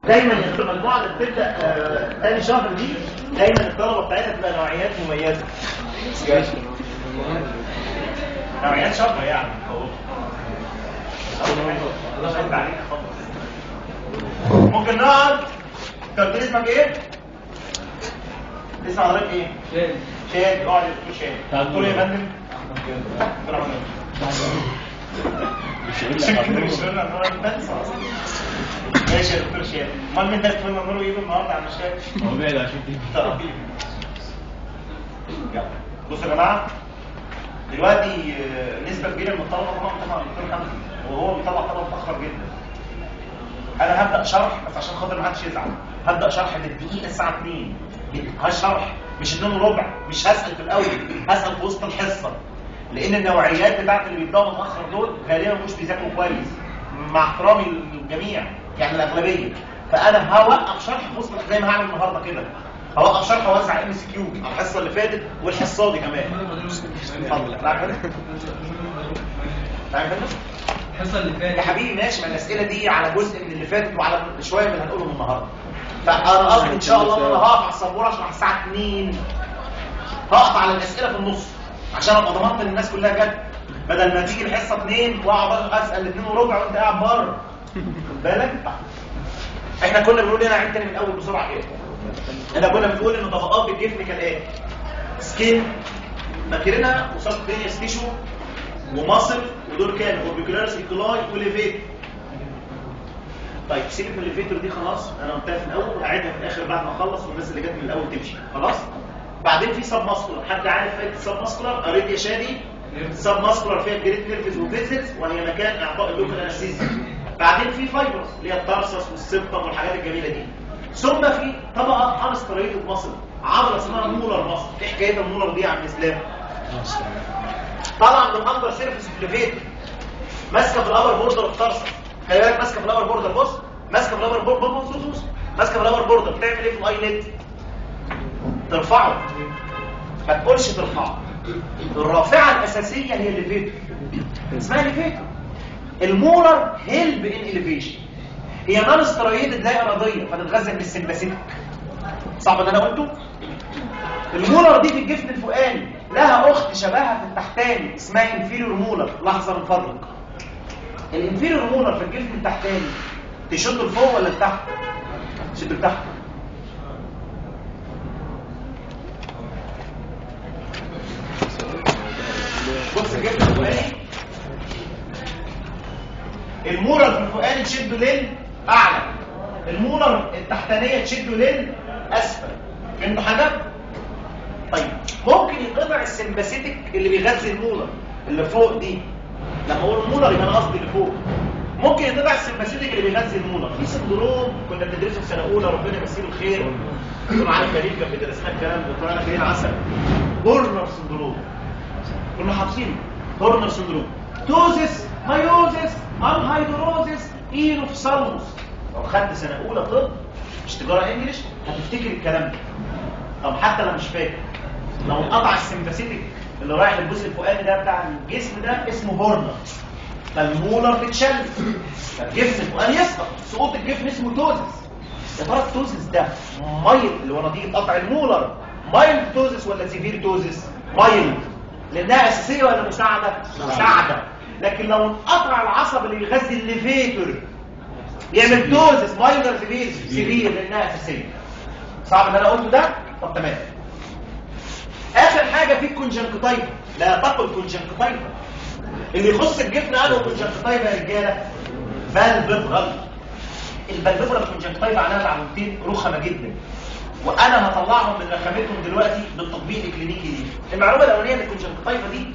دايما المجموعه اللي بتبدا آه، تاني شهر دي دايما الطلبه بتاعتها تبقى نوعيات مميزه نوعيات شاطره يعني الله يسعدك عليك اتفضل. ممكن نقعد انت قلت لي اسمك ايه؟ اسم حضرتك ايه؟ شاد شاد اقعد يا دكتور شاد دكتور يا فندم دكتور عمر. شكله مش هقول لك أنا بنسى أصلاً. ماشي يا دكتور شاد امال مين ده فيلم نور يجيب النهارده على المشاكل هو بعد عشان كده طيب. يلا. بصوا يا جماعه دلوقتي آه، نسبه كبيره من الطلبه طبعا طبعا الدكتور حمدي وهو بيطلع طلبه متاخر جدا انا هبدا شرح بس عشان خاطر ما حدش يزعل هبدا شرح من الدقيقه الساعه 2 هشرح مش 2 وربع مش هسال في الاول هسال في وسط الحصه لان النوعيات بتاعت اللي بيبداوا متاخر دول غالبا مش بيذاكروا كويس مع احترامي للجميع يعني الاغلبيه فانا هوقف شرح في وسط زي ما هعمل النهارده كده هوقف شرح واوزع ام اس كيو على الحصه اللي فاتت والحصه دي كمان اتفضل لا كده تعالى كده الحصه اللي يا فاتت حبيبي ماشي ما الاسئله دي على جزء من اللي فاتت وعلى شويه من اللي هنقولهم النهارده فانا قصدي ان شاء الله ان انا هقف على السبوره عشان على الساعه 2 هقف على الاسئله في النص عشان ابقى ضمنت ان الناس كلها جت بدل ما تيجي الحصه 2 واقعد اسال 2 وربع وانت قاعد بره خد بالك احنا كنا بنقول هنا عيد تاني من الاول بسرعه كده احنا كنا بنقول ان طبقات الجفن كالاتي سكين فاكرينها وسط الدنيا ستيشو ومصل ودول كانوا اوربيكولاريس ايكولاي وليفيت طيب سيبك من الليفيتور دي خلاص انا قلتها في الاول وهعيدها في الاخر بعد ما اخلص والناس اللي جت من الاول تمشي خلاص بعدين في سب ماسكولار حد عارف فايده السب ماسكولار قريت يا شادي سب ماسكولار فيها جريت نيرفز وفيزيتس وهي مكان اعطاء اللوكال انستيزيا بعدين في فايبرز اللي هي التارسس والسبتم والحاجات الجميله دي ثم في طبقه انستريتد ماسل عضله اسمها مولر ماسل ايه حكايه المولر دي يا عم اسلام طبعا من اندر سيرفيس ليفيتور ماسكه في الابر بوردر التارسس خلي بالك ماسكه في الابر بوردر بص ماسكه في الابر بوردر بص بص بص ماسكه في الابر بوردر بتعمل ايه في الاي نت ترفعه ما تقولش ترفعه الرافعه الاساسيه هي الليفيتور اسمها ليفيتور المولر هيلب ان اليفيشن هي نون سترويدد لا اراديه فتتغذى من السمباسيتك صعب ان انا قلته المولر دي في الجفن الفوقاني لها اخت شبهها في التحتاني اسمها انفيريور مولر لحظه من فضلك الانفيريور مولر في الجفن التحتاني تشد لفوق ولا لتحت تشد لتحت بص الجفن الفوقاني المولر في الفوقاني تشده للاعلى المولر التحتانيه تشده للاسفل فهمتوا حاجه طيب ممكن ينقطع السمباثيتك اللي بيغذي المولر اللي فوق دي لما اقول المولر يبقى انا قصدي اللي فوق ممكن ينقطع السمباثيتك اللي بيغذي المولر في سندروم كنا بندرسه في سنه اولى ربنا يمسيه بالخير دكتور علي كريم كان بيدرسنا الكلام ده دكتور علي كريم عسل هورنر سندروم كنا حافظينه هورنر سندروم توزس مايوزس انهيدروزس ايروفسالموس لو خدت سنه اولى طب مش تجاره انجلش هتفتكر الكلام ده طب حتى لو مش فاكر لو انقطع السمباثيتك اللي رايح للجزء الفوقاني ده بتاع الجسم ده اسمه هورنر فالمولر تتشل فالجفن الفوقاني يسقط سقوط الجفن اسمه توزس يا ترى التوزس ده مايل اللي هو نتيجه قطع المولر مايل توزس ولا سيفير توزس مايل لانها اساسيه ولا مساعده مساعده لكن لو انقطع العصب اللي بيغذي الليفيتور يعمل توزس مايلر سيفير سيفير لانها اساسيه صعب اللي انا قلته ده طب تمام اخر حاجه في الكونجنكتايفا لا تقل كونجنكتايفا اللي يخص الجفن قالوا كونجنكتايفا يا رجاله فالفيبرال الفالفيبرال كونجنكتايفا عنها معلومتين رخمه جدا وانا هطلعهم من رخامتهم دلوقتي بالتطبيق الكلينيكي دي المعلومه الاولانيه ان الكونجنكتايفا دي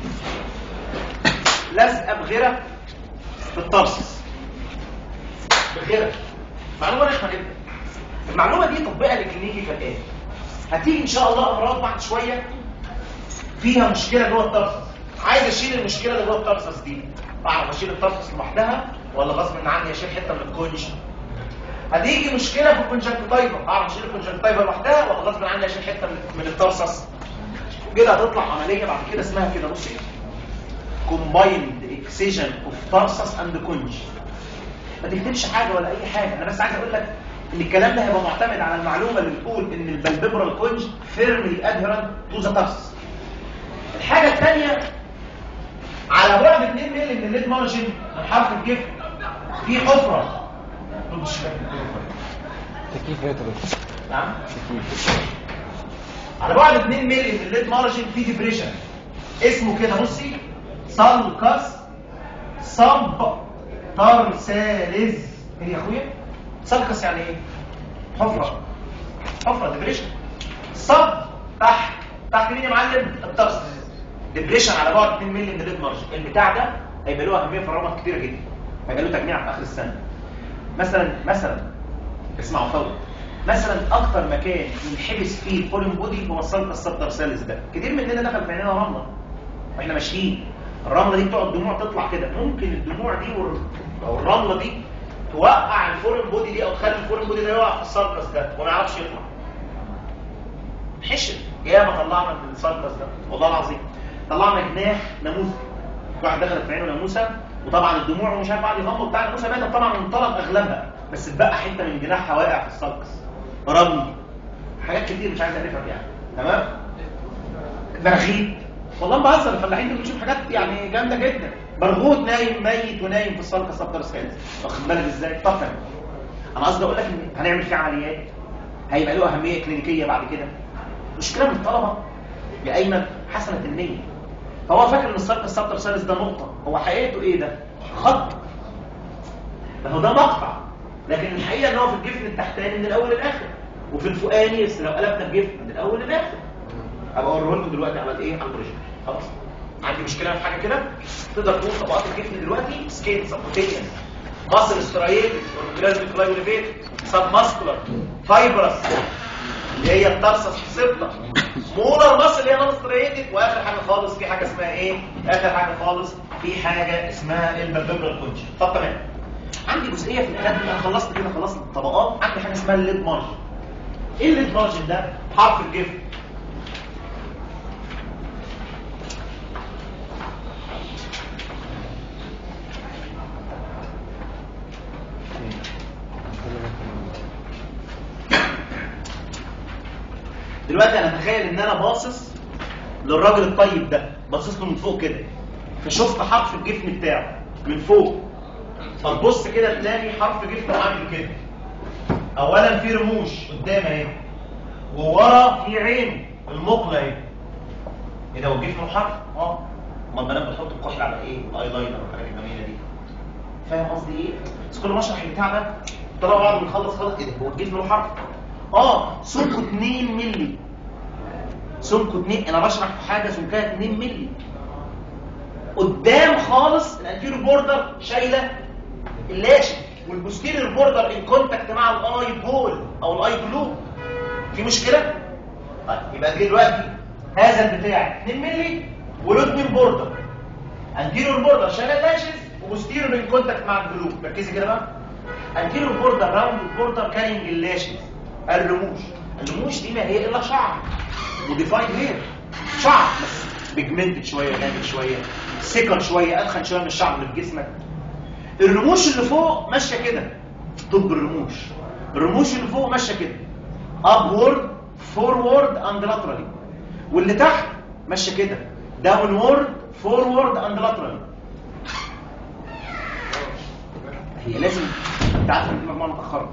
لازقه بغيره في الترسس بغيره معلومه رخمه جدا المعلومه دي تطبيقها الكلينيكي كالاتي هتيجي ان شاء الله امراض بعد شويه فيها مشكله جوه الترسس عايز اشيل المشكله اللي جوه الترسس دي اعرف اشيل الترسس لوحدها ولا غصب عني اشيل حته من الكونج هتيجي مشكله في الكونجنكتايفا اعرف اشيل الكونجنكتايفا لوحدها ولا غصب عني اشيل حته من- من الترسس كده هتطلع عمليه بعد كده اسمها كده بص ايه combined excision of tarsus and conj ما تكتبش حاجه ولا اي حاجه انا بس عايز اقول لك ان الكلام ده هيبقى معتمد على المعلومه اللي بتقول ان البلببرال كونج فيرملي ادهرنت تو ذا تارس الحاجه الثانيه على بعد 2 مللي من الليد مارجن من حرف الجفن في حفره رد الشباك تكييف ريتبل نعم تكييف على بعد 2 مللي من الليد مارجن في ديبريشن اسمه كده بصي سالكس سب ترسالز ايه يا اخويا سالكس يعني ايه حفره حفره ديبريشن سب تحت تحت مين يا معلم الترس ديبريشن على بعد 2 مللي من الليد مارجن البتاع ده هيبقى له اهميه في الرمط كتيره جدا هيبقى له تجميع في اخر السنه مثلا مثلا اسمعوا فوق مثلا اكتر مكان ينحبس فيه الفولين بودي هو السلطه السبترسالس ده كتير مننا دخل في عينينا رمله واحنا ماشيين الرمله دي بتقعد دموع تطلع كده ممكن الدموع دي وال- او الرمله دي توقع الفورين بودي دي او تخلي الفورين بودي ده يقع في السلطس ده وما يعرفش يطلع حشر يا ما طلعنا من السلطس ده والله العظيم طلعنا جناح ناموسه واحد دخلت في عينه ناموسه وطبعا الدموع ومش عارف قعد يغمض بتاع الناموسه ماتت طبعا انطلق اغلبها بس اتبقى حته من جناحها واقع في السلطس رمل حاجات كتير مش عايز اعرفها يعني تمام برغيت والله ما بهزر الفلاحين دول بتشوف حاجات يعني جامده جدا برغوت نايم ميت ونايم في السلطه سبتر سكالس واخد بالك ازاي طب تمام انا قصدي اقول لك ان هنعمل فيه عمليات هيبقى له اهميه كلينيكيه بعد كده مشكله من الطلبه يا ايمن حسنه النيه فهو فاكر ان السلطه السبتر سالس ده نقطه هو حقيقته ايه ده خط ما هو ده مقطع لكن الحقيقه ان هو في الجفن التحتاني من الاول للاخر وفي الفوقاني بس لو قلبنا الجفن من الاول للاخر ابقى اوريه لكم دلوقتي على الايه على البروجيكت خلاص عندي مشكله في حاجه كده تقدر تقول طبقات الجفن دلوقتي سكيل سبوتينيان ماسل سترايل اورجانيزم كلايوليفيت سب ماسكولار فايبرس اللي هي الترسس حصبنا مولر ماسل اللي هي نون ستريتد واخر حاجه خالص في حاجه اسمها ايه اخر حاجه خالص في حاجه اسمها البلببرال كونج طب تمام عندي جزئيه في الكلام انا خلصت كده خلصت الطبقات عندي حاجه اسمها الليد مارجن ايه الليد مارجن ده حرف الجفن دلوقتي انا اتخيل ان انا باصص للراجل الطيب ده باصص له من فوق كده فشفت حرف الجفن بتاعه من فوق فتبص كده تلاقي حرف جفن عامل كده اولا في رموش قدام اهي وورا في عين المقله اهي ايه ده هو الجفن له حرف اه امال البنات بتحط الكحل على ايه الايلاينر والحاجات الجميله دي فاهم قصدي ايه بس كل ما اشرح البتاع ده طلع بعد ما نخلص خلاص ايه ده هو الجفن له حرف اه سمكه 2 مللي سمكه 2 انا بشرح في حاجه سمكها 2 مللي قدام خالص الانتيريور بوردر شايله اللاشي والبوستيريور بوردر ان كونتاكت مع الاي بول او الاي جلو في مشكله طيب يبقى دلوقتي هذا البتاع 2 مللي وله 2 بوردر انتيريور بوردر شايله اللاشز وبوستيريور ان كونتاكت مع الجلو ركزي كده بقى انتيريور بوردر راوند بوردر كارينج اللاشز الرموش الرموش دي ما هي الا شعر موديفايد هير شعر بس بيجمنتد شويه جامد شويه سكر شويه ادخن شويه من الشعر اللي في جسمك الرموش اللي فوق ماشيه كده طب الرموش الرموش اللي فوق ماشيه كده ابورد فورورد اند لاترالي واللي تحت ماشيه كده داونورد فورورد اند لاترالي هي لازم انت عارف ان دي مجموعه متاخره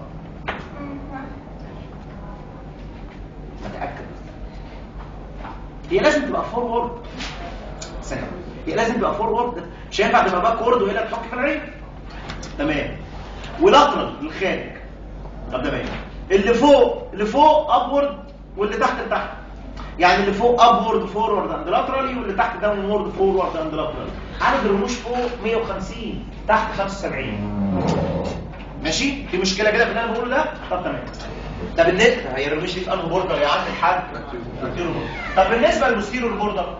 اتاكد هي لازم تبقى فورورد ثانيه هي لازم تبقى فورورد مش هينفع تبقى باكورد وهي اللي تحك في العين تمام ولاترال للخارج طب تمام اللي فوق اللي فوق ابورد واللي تحت لتحت يعني اللي فوق ابورد فورورد اند لاترالي واللي تحت داونورد فورورد اند لاترالي عدد الرموش فوق 150 تحت 75 ماشي في مشكله كده في اللي انا بقوله ده طب تمام طب النت هي الرموش دي في انهي بوردر يا عم الحاج anterior border. طب بالنسبه للبوستيريور بوردر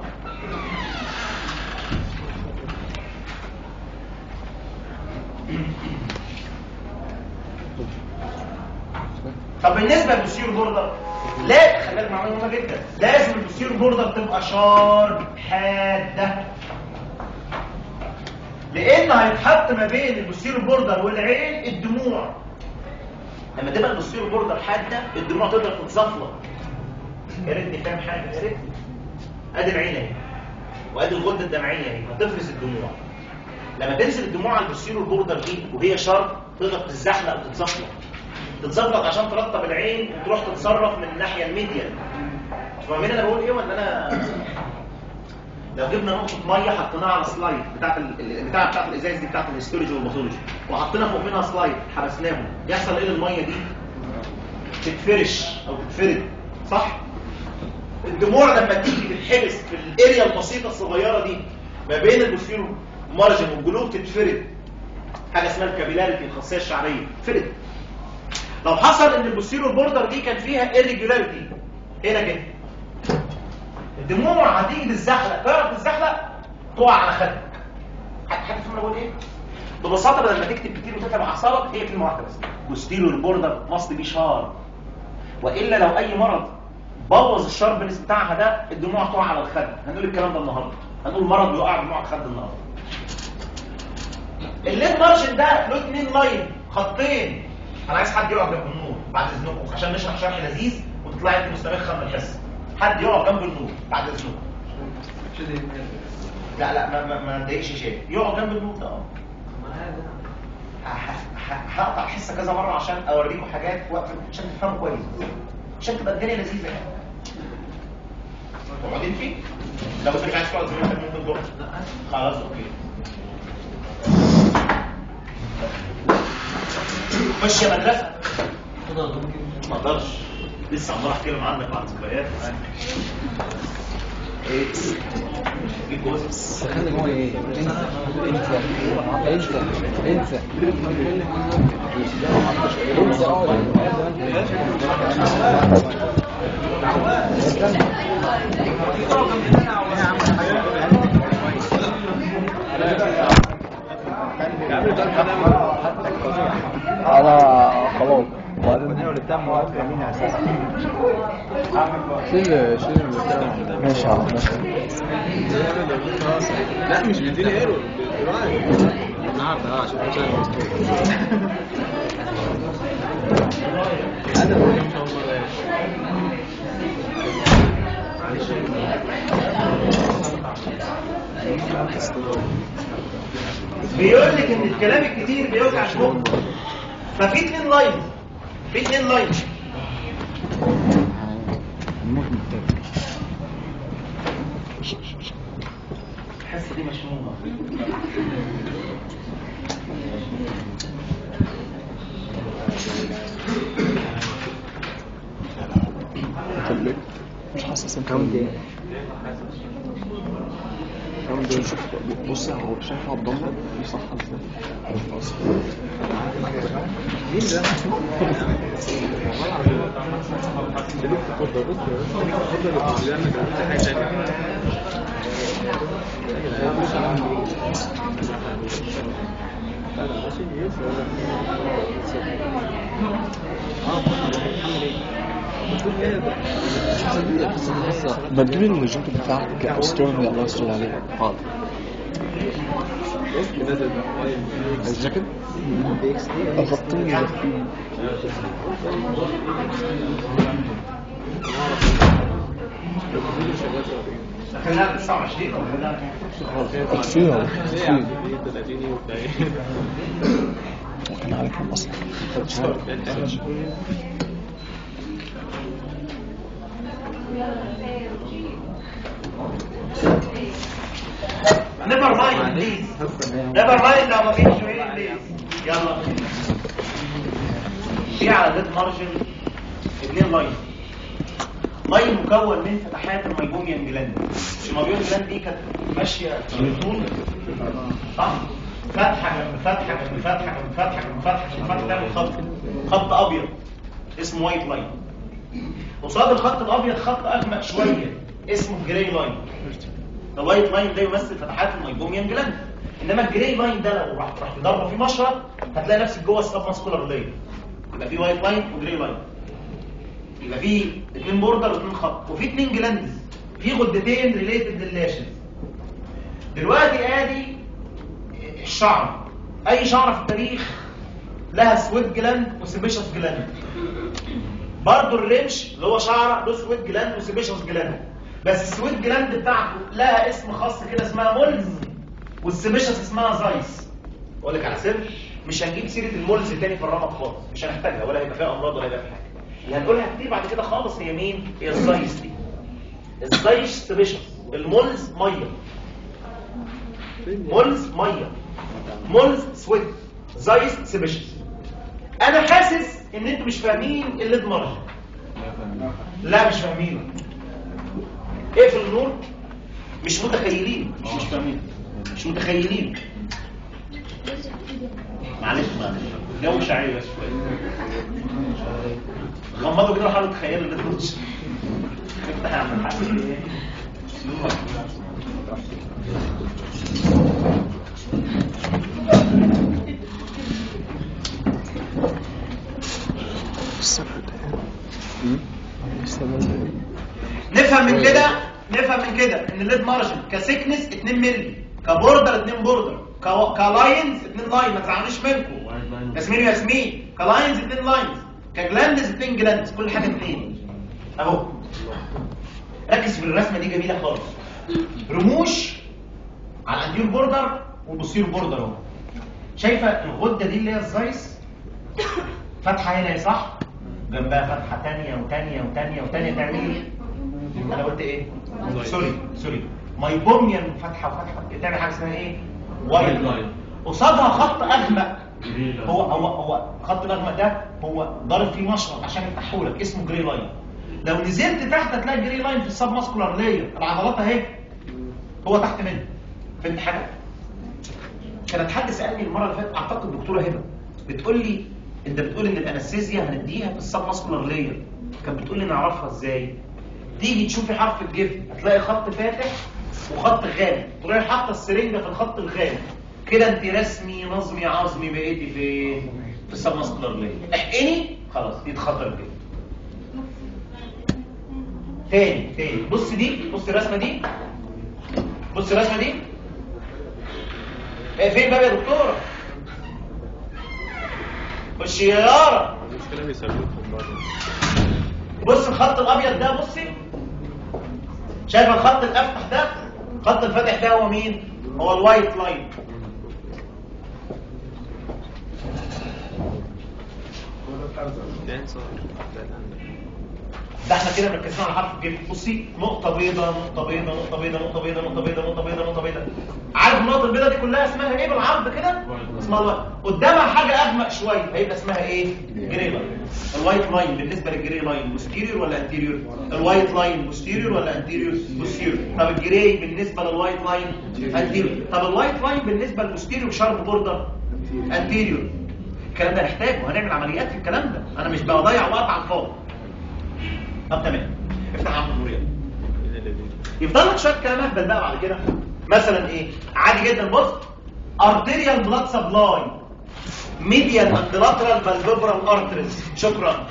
طب بالنسبه للبوستيريور بوردر لا خلي بالك معلومه مهمه جدا لازم البوستيريور بوردر تبقى شارب حاده لان هيتحط ما بين البوستيريور بوردر والعين الدموع لما تبقى البوستيريور بوردر حاده الدموع تقدر تتزفلط يا ريتني فاهم حاجه يا ريتني ادي العين اهي وادي الغده الدمعيه اهي هتفرز الدموع لما تنزل الدموع على البوستيريور بوردر دي وهي شرط تقدر تتزحلق وتتزفلط تتزفلط عشان ترطب العين وتروح تتصرف من الناحيه الميديال فاهمين انا بقول ايه ولا انا لو جبنا نقطه ميه حطيناها على سلايد بتاعت ال- ال- بتاعه بتاعت الازاز دي بتاعت الهيستولوجي والباثولوجي وحطينا فوق منها سلايد حبسناهم يحصل ايه للميه دي تتفرش او تتفرد صح الدموع لما تيجي تتحبس في الاريا البسيطه الصغيره دي ما بين البوستيرو مارجن والجلوب تتفرد حاجه اسمها الكابيلاريتي الخاصيه الشعريه فرد لو حصل ان البوستيرو بوردر دي كان فيها irregularity هنا كده الدموع هتيجي تتزحلق تعرف تتزحلق تقع على خدك حد حد فاهم انا بقول ايه ببساطه بدل ما تكتب كتير وتتعب اعصابك هي كلمه واحده بس بوستيرو البوردر ماست بي شارب والا لو اي مرض بوظ الشاربنس بتاعها ده الدموع تقع على الخد هنقول الكلام ده النهارده هنقول مرض بيقع دموع الخد النهارده الليد مارجن ده له اتنين لاين خطين انا عايز حد يقف جنب النور بعد اذنكم عشان نشرح شرح لذيذ وتطلعي انت مستمخه من الحصه حد يقف جنب النور بعد اذنكم لا لا ما ما ما تضايقش شيء يقف جنب النور ده اه ه- ه- ه- هقطع الحصه كذا مره عشان اوريكم حاجات وقت عشان تفهموا كويس عشان تبقى الدنيا لذيذه يعني تقعدين فيه لو انت مش عايز تقعد زي ما انت ممكن تقعد خلاص اوكي خش يا مدرسه ما اقدرش لسه عمال احكي لهم عنك عن ذكريات ايه ايه جوز بس خلي جوه ايه انت انت انت انت انت انا خلاص شيل شيل البتاع ماشي يا عم ماشي لا مش بيديني ايرور النهارده اه عشان كده انا مش اول مره بيقول لك ان الكلام الكتير بيوجع المخ ففي اتنين لاين في اتنين لاين الحصه دي مشمومه مش حاسس ان كام دي كام دي شوف بص هو شايف عبد الله صح ازاي مين ده؟ بدل الجاكيت بتاعك استوري الله يستر عليك حاضر الجاكيت غطيني غطيني خلينا 29 او خلينا اكفيها اكفيها كان على كام اصلا نيفر مايند بليز نيفر مايند لو مفيش شويه بليز يلا في على الليد مارجن اتنين لاين لاين مكون من فتحات الميبوميان جلاند الميبوميان جلاند دي كانت ماشيه بالطول صح فتحه جنب فتحه جنب فتحه جنب فتحه جنب فتحه جنب فتحه تعمل خط خط ابيض اسمه وايت لاين قصاد الخط الابيض خط اغمق شويه اسمه جراي لاين الوايت لاين ده يمثل فتحات الميبوميان جلاند انما الجراي لاين ده لو رحت رحت ضربه في مشرط هتلاقي نفسك جوه السب ماسكولار لاين يبقى في وايت لاين وجراي لاين يبقى في اثنين بوردر واثنين خط وفي اثنين جلاندز في غدتين ريليتد لللاشز دلوقتي ادي الشعر اي شعره في التاريخ لها سويت جلاند وسيبيشس جلاند برضه الرمش اللي هو شعره له سويت جلاند وسيبيشس جلاند بس السويت جلاند بتاعته لها اسم خاص كده اسمها مولز والسيبيشس اسمها زايس اقول لك على سر مش هنجيب سيره المولز تاني في الرمد خالص مش هنحتاجها ولا هيبقى فيها امراض ولا هيبقى فيها حاجه اللي هنقولها كتير بعد كده خالص هي مين هي الزايس دي الزايس سيبيشس المولز ميه مولز ميه مولز سويت زايس سيبيشس انا حاسس ان انتوا مش فاهمين الليد مارجن لا مش فاهمينه اقفل النور مش متخيلين مش مش فاهمين مش متخيلين معلش معلش جو شعري بس شويه غمضوا كده وحاولوا تخيلوا اللي انتوا افتح يا عم الحاج الصفر ده لسه بدري. نفهم من كده نفهم من كده ان الليد مارجن كسكنس 2 مللي كبوردر 2 بوردر كو- كلاينز 2 لاين ما تزعلوش منكم ياسمين وياسمين كلاينز 2 لاينز كجلاندز 2 جلاندز كل حاجه 2 اهو ركز في الرسمه دي جميله خالص رموش على الاندير بوردر والبوستير بوردر اهو شايفه الغده دي اللي هي الزايس فتحه هنا صح جنبها فتحه ثانيه وثانيه وثانيه وثانيه تعمل ايه انا قلت ايه سوري سوري مايبوميان فتحه وفتحه تعمل حاجه اسمها ايه وايت لاين قصادها خط اغمق هو هو هو خط الاغمق ده هو ضارب فيه مشرط عشان يفتحه لك اسمه جري لاين لو نزلت تحت هتلاقي جري لاين في السب ماسكولار لاير العضلات اهي هو تحت منه فهمت حاجه كانت حد سالني المره اللي فاتت اعتقد الدكتوره هبه بتقول لي انت بتقول ان الانستيزيا هنديها في السب ماسكولار لاير كانت بتقول لي نعرفها ازاي تيجي تشوفي حرف الجفن هتلاقي خط فاتح وخط غامق تروحي حاطه السرنجه في الخط الغامق كده انت رسمي نظمي عظمي بقيتي في في السب ماسكولار لاير احقني خلاص يتخطر كده تاني تاني بص دي بص الرسمه دي بص الرسمه دي ايه فين بقى يا دكتوره خش يا يارا المشكلة بيسلكهم برضه بص الخط الابيض ده بصي شايف الخط الافتح ده الخط الفاتح ده هو مين هو الوايت لاين كانسر ده الأندر. ده احنا كده مركزين على حرف الجيم بصي نقطة بيضاء نقطة بيضاء نقطة بيضاء نقطة بيضاء نقطة بيضاء نقطة بيضاء نقطة بيضاء عارف النقطة البيضاء دي كلها اسمها ايه بالعرض كده؟ اسمها الوايت قدامها حاجة أغمق شوية هيبقى اسمها ايه؟ جري لاين الوايت لاين بالنسبة للجري لاين بوستيريور ولا انتيريور؟ الوايت لاين بوستيريور ولا انتيريور؟ بوستيريور طب الجري بالنسبة للوايت لاين انتيريور طب الوايت لاين بالنسبة للبوستيريور شارب بوردر انتيريور الكلام ده نحتاجه هنعمل عمليات في الكلام ده انا مش بضيع وقت على الفاضي طب تمام افتح عم النوريه مين اللي بي- يفضل لك شويه كلام اهبل بقى بعد كده مثلا ايه عادي جدا بص arterial blood supply medial and lateral valvebral arteries شكرا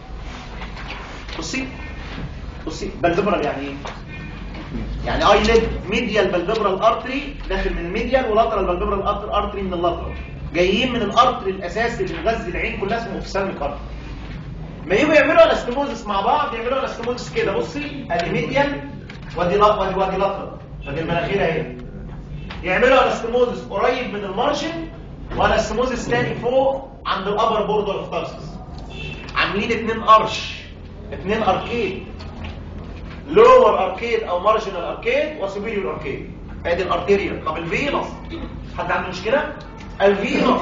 بصي بصي valvebral يعني ايه يعني اي ليد ميديال بالفيبرال ارتري داخل من الميديال ولاترال بالفيبرال ارتري من اللاترال جايين من الارتري الاساسي اللي مغذي العين كلها اسمه اوفسالميك ارتري ما يجوا يعملوا الاستموزس مع بعض يعملوا الاستموزس كده بصي ادي ميديال وادي لا- وادي وادي لاترال ادي المناخير اهي يعملوا الاستموزس قريب من المارجن والاستموزس تاني فوق عند الابر بوردر اوف تارسس عاملين اتنين ارش اتنين اركيد لور اركيد او مارجنال اركيد وسوبيريور اركيد ادي الارتيريال طب الفينوس حد عنده مشكله الفينوس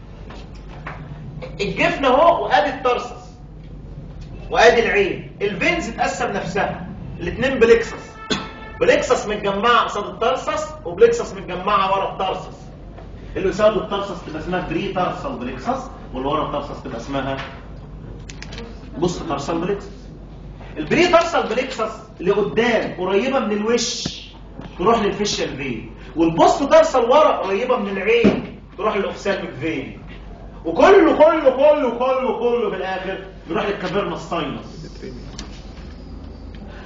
الجفن اهو وادي الترسس وادي العين الفينز اتقسم نفسها الاثنين بليكسس بليكسس متجمعه قصاد الترسس وبليكسس متجمعه ورا الترسس اللي قصاد الترسس تبقى اسمها بري تارسال بليكسس واللي ورا الترسس تبقى اسمها بص تارسال بليكسس البري تارسال بليكسس اللي قدام قريبه من الوش تروح للفيشال فين والبوست تارسال ورا قريبه من العين تروح للاوفسالميك فين وكله كله كله كله كله في الاخر نروح للكافيرنا ساينس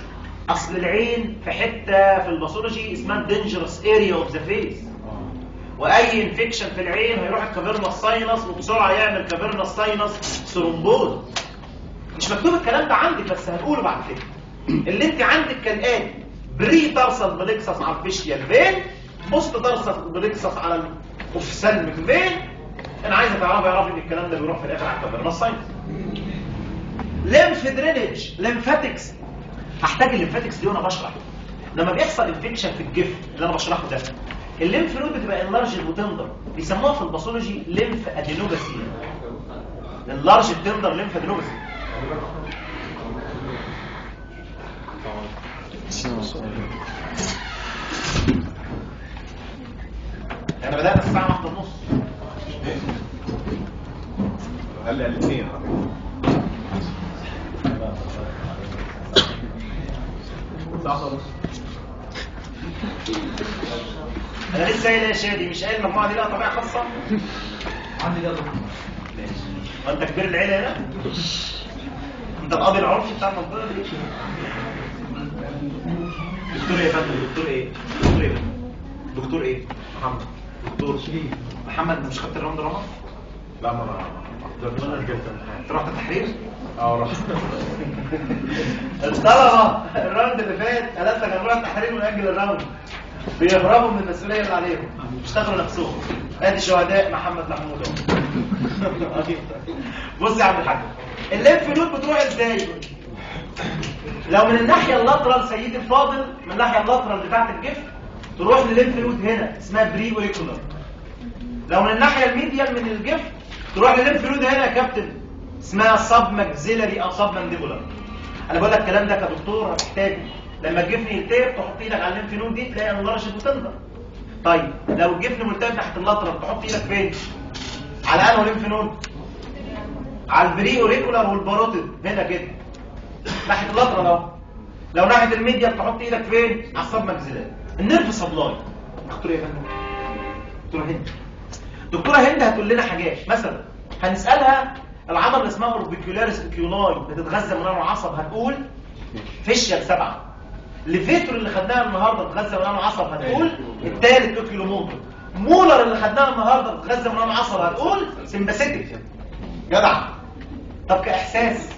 اصل العين في حته في الباثولوجي اسمها دينجرس اريا اوف ذا فيس واي انفكشن في العين هيروح الكافيرنا الساينس وبسرعه يعمل كافيرنا الساينس ثرومبوز مش مكتوب الكلام ده عندك بس هنقوله بعد كده اللي انت عندك كالاتي بري ترسل بليكسس على الفيشيال فين بوست ترسل بليكسس على الاوفسالميك فين انا عايزك تعرفي اعرفي ان الكلام ده بيروح في الاخر على الكافيرنا الساينس ليمف درينج ليمفاتكس هحتاج الليمفاتكس دي وانا بشرح لما بيحصل انفكشن في الجفن اللي انا بشرحه ده الليمف نود بتبقى انلارج وتندر بيسموها في الباثولوجي ليمف ادينوباثي اللارج تندر ليمف ادينوباثي احنا بدأنا الساعة واحدة ونص قال لي الاثنين انا لسه قايل يا شادي مش قايل المجموعة دي لها طبيعة خاصة عندي ده ماشي وانت كبير العيلة هنا انت القاضي العرفي بتاع المنطقة دي دكتور ايه يا فندم دكتور ايه دكتور ايه دكتور ايه محمد دكتور محمد مش خدت الراوند رمض لا ما انا انت رحت التحرير اه رحت الطلبة الراوند اللي فات ثلاثة كانوا راحوا التحرير من اجل الراوند بيهربوا من المسؤولية اللي عليهم اشتغلوا نفسهم ادي شهداء محمد محمود اهو بص يا عم الحاج الليمف نود بتروح ازاي لو من الناحية اللاترال سيدي الفاضل من الناحية اللاترال بتاعت الجفن تروح لليمف نود هنا اسمها بري اوريكولار لو من الناحية الميديال من الجفن تروح لليمف نود هنا يا كابتن اسمها سب ماكسيلاري او سب مانديبولار انا بقول لك الكلام ده كدكتور هتحتاجه لما الجفن يلتهب تحط ايدك على الليمف نود دي تلاقي انلارجت وتنضر طيب لو الجفن ملتهب تحت اللاترال تحط ايدك فين على انه ليمف نود على البري اوريكولار والباروتيد هنا كده ناحيه اللاترال اهو لو ناحيه الميديال تحط ايدك فين على السب ماكسيلاري النيرف سبلاي دكتور ايه يا فندم دكتوره هند دكتوره هند هتقول لنا حاجات مثلا هنسالها العضله اللي اسمها اوربيكولاريس اوكيولاي بتتغذى من نوع العصب هتقول فيشيال سبعه ليفيتور اللي خدناها النهارده بتتغذى من نوع العصب هتقول الثالث اوكيلوموتر مولر اللي خدناها النهارده بتتغذى من نوع العصب هتقول سمباثيتك جدع طب كاحساس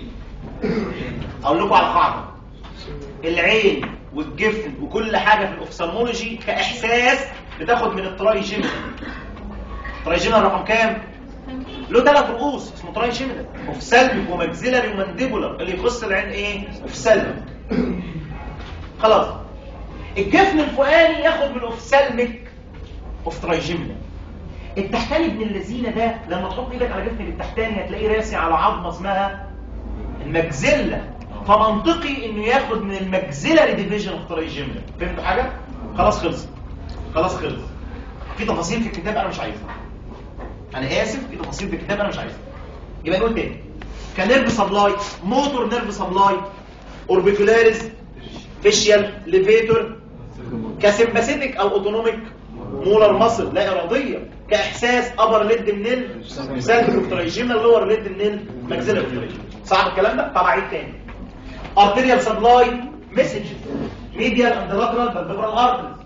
اقول لكم على قاعده العين والجفن وكل حاجه في الاوفثالمولوجي كاحساس بتاخد من الترايجيمينال الترايجيمينال رقم كام له ثلاث رؤوس اسمه ترايجيمينال اوفثالميك وماكسيلاري ومانديبولار اللي يخص العين ايه اوفثالميك خلاص الجفن الفوقاني ياخد من الاوفثالميك اوف ترايجيمينال التحتاني ابن اللذينه ده لما تحط ايدك على جفن التحتاني هتلاقيه راسي على عظمه اسمها المجزله فمنطقي انه ياخد من المجزلة ديفيجن اوف ترايجيمينال فهمتوا حاجه خلاص خلص خلاص خلص في تفاصيل في الكتاب انا مش عايزها انا اسف في تفاصيل في الكتاب انا مش عايزها يبقى نقول تاني كنيرف سبلاي موتور نيرف سبلاي اوربيكولاريس فيشيال ليفيتور كسمباثيتك او اوتونوميك مولر مصل لا اراديه كاحساس ابر ليد منين سالفيك ترايجيمال لور ليد منين ماكسيلر ترايجيمال صعب الكلام ده طب عيد تاني ارتيريال سبلاي مسج ميديال اند لاترال بالبرال ارتريز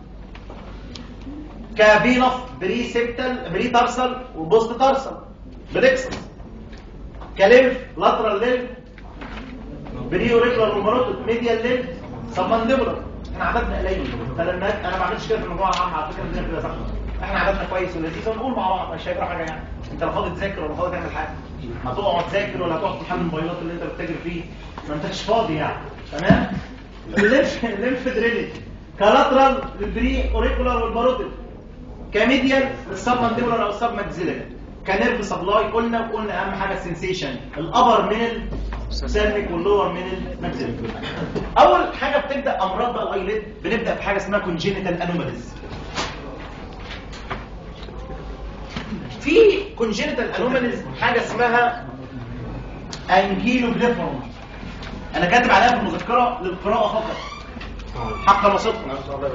كفينوس بري سيبتال بري تارسل وبوست تارسل بريكسس كليف لاترال ليف بري اوريكولار رومانوتو ميديال ليف سبمانديبولار احنا عددنا قليل فلما انا ما بعملش كده في المجموعه العامه على فكره الدنيا كده زحمه احنا عددنا كويس ولذيذ ونقول مع بعض مش هيجرى حاجه يعني انت لا فاضي تذاكر ولا فاضي تعمل حاجه هتقعد تذاكر ولا هتقعد تحمل الموبايلات اللي انت بتتاجر فيه ما انتش فاضي يعني تمام الليمف الليمف درينج كلاترال للبري اوريكولار والباروتيد كميديال للسب مانديبولار او السب ماكسيلاري كنيرف سبلاي قلنا وقلنا اهم حاجه السنسيشن الابر من السيرفيك واللور من الماكسيلاري اول حاجه بتبدا امراض بقى الايليد بنبدا بحاجه اسمها كونجينيتال انوماليز في كونجينيتال انوماليز حاجه اسمها انجيلو بليفرون انا كاتب عليها في المذكره للقراءه فقط حقا وصدقا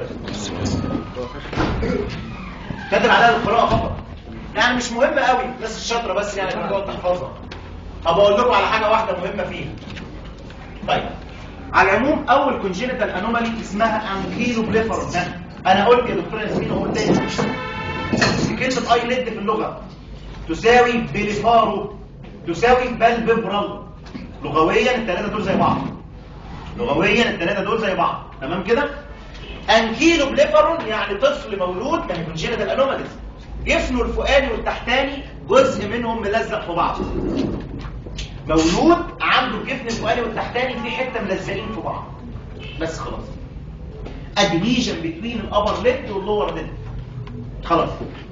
كاتب عليها للقراءه فقط يعني مش مهمه قوي الناس الشاطره بس يعني بتقعد تحفظها طب اقول لكم على حاجه واحده مهمه فيها طيب على العموم اول كونجينيتال انومالي اسمها انكيلو بليفرون انا قلت يا دكتور ياسمين اقول تاني عندي كلمه اي ليد في اللغه تساوي بليفارو تساوي بالببرال لغويا الثلاثه دول زي بعض لغويا الثلاثه دول زي بعض تمام كده انكيلو بليفرون يعني طفل مولود ما هي كونجينيتال انوماليز جفنه الفوقاني والتحتاني جزء منهم ملزق في بعض مولود عنده الجفن الفوقاني والتحتاني في حته ملزقين في بعض بس خلاص ادهيجن بين الابر ليد واللور ليد خلاص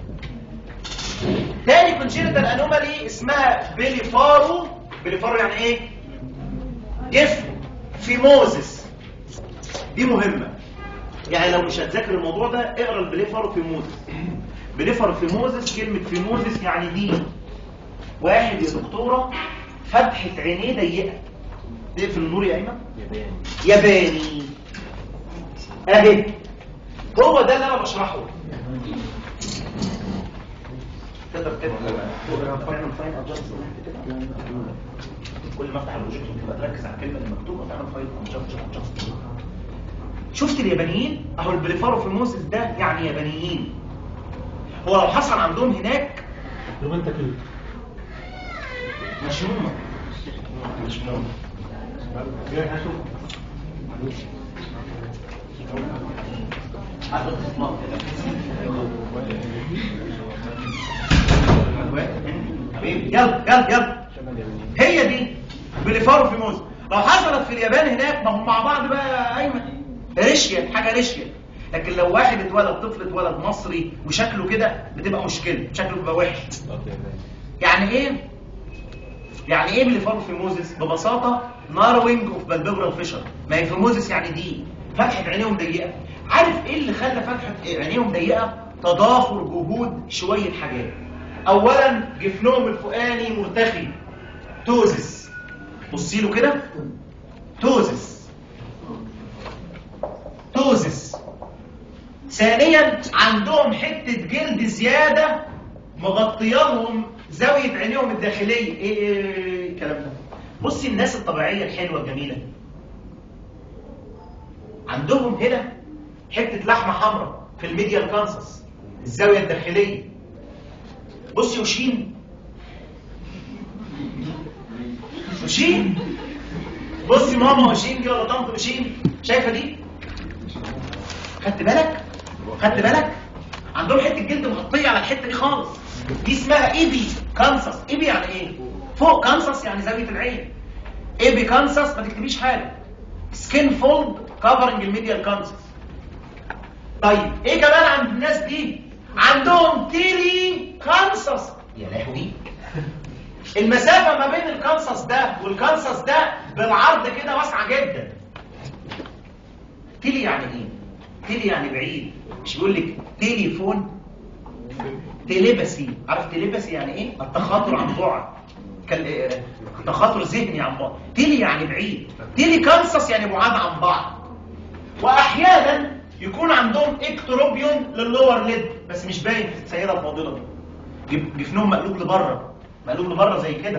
تاني كونجينيتال انومالي اسمها بيليفارو بيليفارو يعني ايه جفن فيموزس دي مهمه يعني لو مش هتذاكر الموضوع ده اقرا البليفارو فيموزس بليفارو فيموزس كلمه فيموزس يعني دي واحد يا دكتوره فتحه عينيه ضيقه تقفل النور يا ايمن ياباني اهي هو ده اللي انا بشرحه تقدر تعمل فاين ادجستمنت كده كل ما افتح البروجيكتور تبقى تركز على الكلمه المكتوبه وتعمل فاين ادجستمنت شفت اليابانيين اهو البليفارو في موسس ده يعني يابانيين هو لو حصل عندهم هناك يبقى انت كده مشمومه مشمومه جاي هشوف عدد اسماء حبيبي يلا يلا يلا هي دي بليفارو في موز لو حصلت في اليابان هناك ما هم مع بعض بقى ايمن ريشيا حاجه ريشيا لكن لو واحد اتولد طفل اتولد مصري وشكله كده بتبقى مشكله شكله بيبقى وحش يعني ايه يعني ايه بليفارو في موزس ببساطه ناروينج اوف بالبيبرال فيشر ما هي في موزس يعني دي فتحه عينيهم ضيقه عارف ايه اللي خلى فتحه عينيهم ضيقه تضافر جهود شويه حاجات اولا جفنهم الفوقاني مرتخي توزس بصي له كده توزس توزس ثانيا عندهم حته جلد زياده مغطيه لهم زاويه عينيهم الداخليه ايه ايه إيه الكلام ده بصي الناس الطبيعيه الحلوه الجميله عندهم هنا حته لحمه حمراء في الميديال كانسس الزاويه الداخليه بصي وشين وشين بصي ماما وشين دي ولا طنط وشين شايفه دي خدت بالك خدت بالك عندهم حته جلد مغطيه على الحته دي خالص دي اسمها ايبي كانسس ايبي يعني ايه فوق كانسس يعني زاويه العين ايبي كانسس ما تكتبيش حاجه سكين فولد كفرنج الميديال كانسس طيب ايه كمان عند الناس دي عندهم تيلي كانسس يا لهوي المسافه ما بين الكانسس ده والكانسس ده بالعرض كده واسعه جدا تيلي يعني ايه تيلي يعني بعيد مش بيقول لك تليفون تليبسي عارف تليبسي يعني ايه التخاطر عن بعد كان تخاطر ذهني عن بعد تيلي يعني بعيد تيلي كانسس يعني بعاد عن بعض واحيانا يكون عندهم اكتروبيون لللور ليد بس مش باين في السيده الفاضله دي جف- جفنهم مقلوب لبره مقلوب لبره زي كده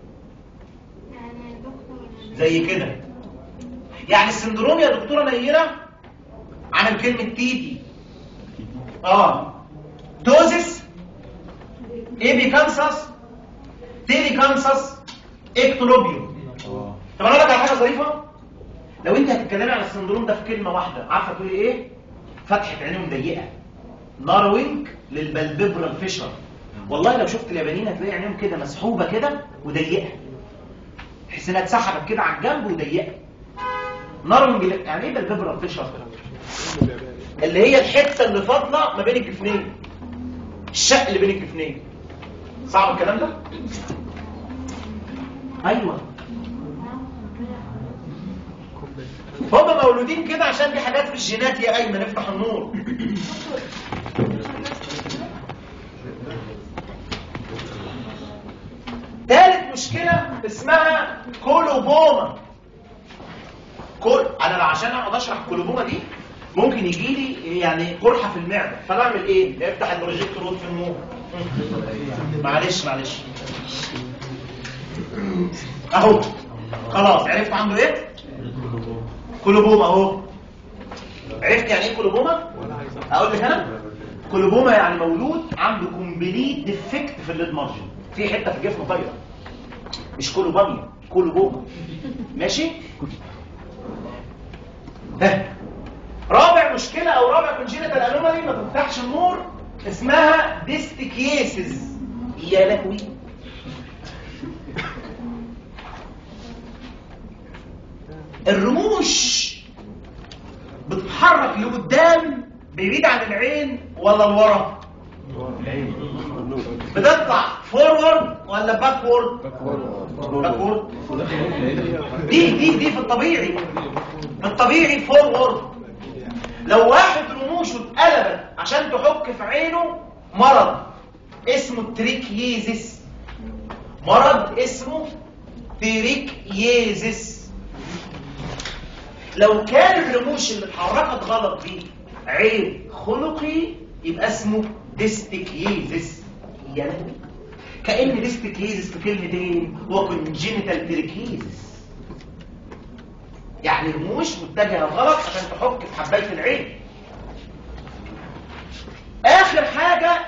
زي كده يعني السندروم يا دكتوره نيره عمل كلمه تيتي اه توزس ايبي كانسس تيلي كانسس اكتروبيون طب انا اقول لك على حاجه ظريفه لو انت هتتكلمي عن السندروم ده في كلمه واحده عارفه تقولي ايه فتحه عينيهم ضيقه ناروينج للبلببرال فيشر والله لو شفت اليابانيين هتلاقي عينيهم كده مسحوبه كده وضيقه تحس انها اتسحبت كده على الجنب وضيقه ناروينج ل- يعني ايه بلببرال فيشر اللي هي الحته اللي فاضله ما بين الجفنين الشق اللي بين الجفنين صعب الكلام ده ايوه هم مولودين كده عشان دي حاجات في الجينات يا ايمن افتح النور ثالث مشكلة اسمها كولوبوما كل انا لو عشان اقعد اشرح الكولوبوما دي ممكن يجي لي يعني قرحة في المعدة فنعمل ايه نفتح البروجيكتور ونطفي النور معلش معلش اهو خلاص عرفت عنده ايه كولوبوما اهو عرفت يعني ايه كولوبوما اقول لك انا كولوبوما يعني مولود عنده كومبليت ديفكت في الليد مارجن في حته في الجسم طايره مش كولوباميا كولوبوما ماشي ها رابع مشكله او رابع كونجينيتال انومالي ما تفتحش النور اسمها ديستيكيسز يا لهوي الرموش بتتحرك لقدام بعيد عن العين ولا لورا بتطلع فورورد ولا باكورد باكورد دي دي دي في الطبيعي في الطبيعي فورورد لو واحد رموشه اتقلبت عشان تحك في عينه مرض اسمه تريكيزيس مرض اسمه تريكيزيس لو كان الرموش اللي اتحركت غلط دي عيب خلقي يبقى اسمه ديستيكيزيس يا لهوي كأن ديستيكيزيس في كلمتين هو كونجينيتال تريكيزيس يعني رموش متجهه غلط عشان تحك في حبايه العين اخر حاجه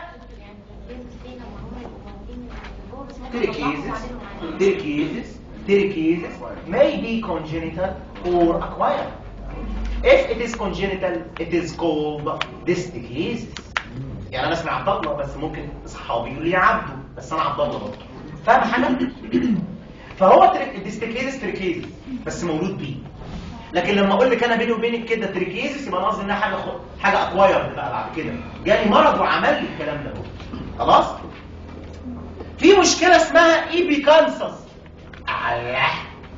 Trichiasis, trichiasis, trichiasis may be congenital or acquired. If it is congenital, it is called dystichiasis. يعني انا اسمي عبد الله بس ممكن اصحابي يقولوا لي عبده بس انا عبد الله برضه فاهم حاجه؟ فهو الديستيكيزس تريكيزس بس مولود بيه لكن لما اقول لك انا بيني وبينك كده تريكيزس يبقى انا قصدي انها حاجه خ... حاجه اكواير بقى بعد كده جالي مرض وعمل لي الكلام ده خلاص في مشكله اسمها ايبيكانسس الله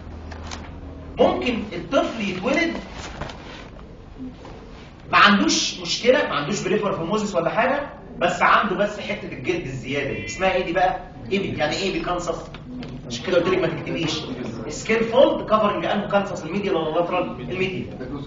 ممكن الطفل يتولد ما عندوش مشكله ما عندوش بريفر فوموزيس ولا حاجه بس عنده بس حته الجلد الزياده دي اسمها ايه دي بقى ايبي يعني ايه ايبيكانسس عشان كده قلت لك ما تكتبيش سكين فولد كفرنج انه كانسس الميديا ولا اللاترال الميديا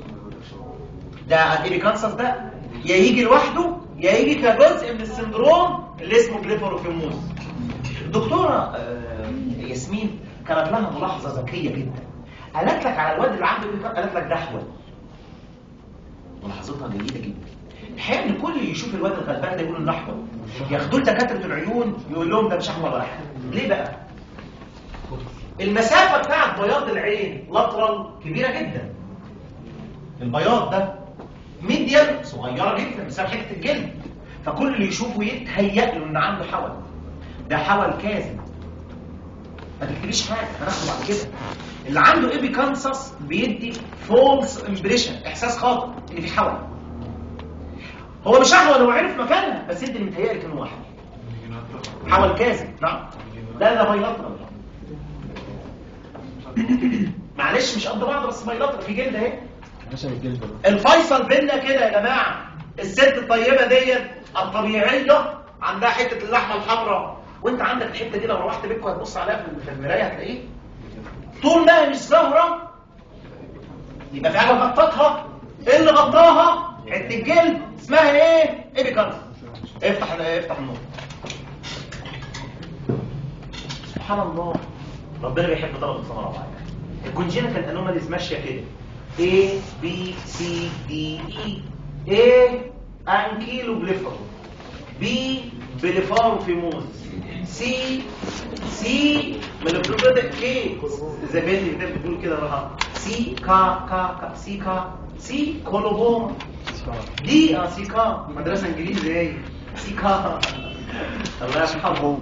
ده الايبيكانسس ده يا يجي لوحده يا يجي كجزء من السندروم اللي اسمه بليفروفيموز الدكتوره آه، ياسمين كانت لها ملاحظه ذكيه جدا قالت لك على الواد اللي عنده إيبيكانسس قالت لك ده احول ملاحظتها جيده جدا الحقيقه ان كل اللي يشوف الواد الغلبان ده يقول انه احول ياخدوه لدكاتره العيون يقول لهم ده مش احول ولا حاجه ليه بقى المسافة بتاعت بياض العين لاترال كبيرة جدا البياض ده ميديال صغيرة جدا بسبب حتة الجلد فكل اللي يشوفه يتهيأ له ان عنده حول ده حول كاذب ما تكتبيش حاجة هناخده بعد كده اللي عنده ايبيكانسس بيدي فولس امبريشن احساس خاطئ ان في حول هو مش احول هو عرف مكانها بس انت اللي متهيألك انه واحد حول كاذب نعم ده ده بايلاترال معلش مش قد بعض بس بايلاترال في جلد اهي عشان الجلد ده الفيصل بينا كده يا جماعه الست الطيبه ديت الطبيعيه عندها حته اللحمه الحمراء وانت عندك الحته دي لو روحت بيتكم هتبص عليها في- في المرايه هتلاقيه طول ما هي مش ظاهره يبقى في حاجه غطتها ايه اللي غطاها حته الجلد اسمها ايه ايبيكانس افتح افتح النور سبحان الله ربنا بيحب طلب الثمره معايا الكونجينيتال انوماليز ماشيه كده A B C D E A انكيلو بليفر B بليفارو فيموز C C ملوبروبيدك كي زي ما انت بتقول كده بقى C كا كا كا C كا C كولوبوم دي اه سي كا مدرسة انجليزي ايه سي كا الله يرحمه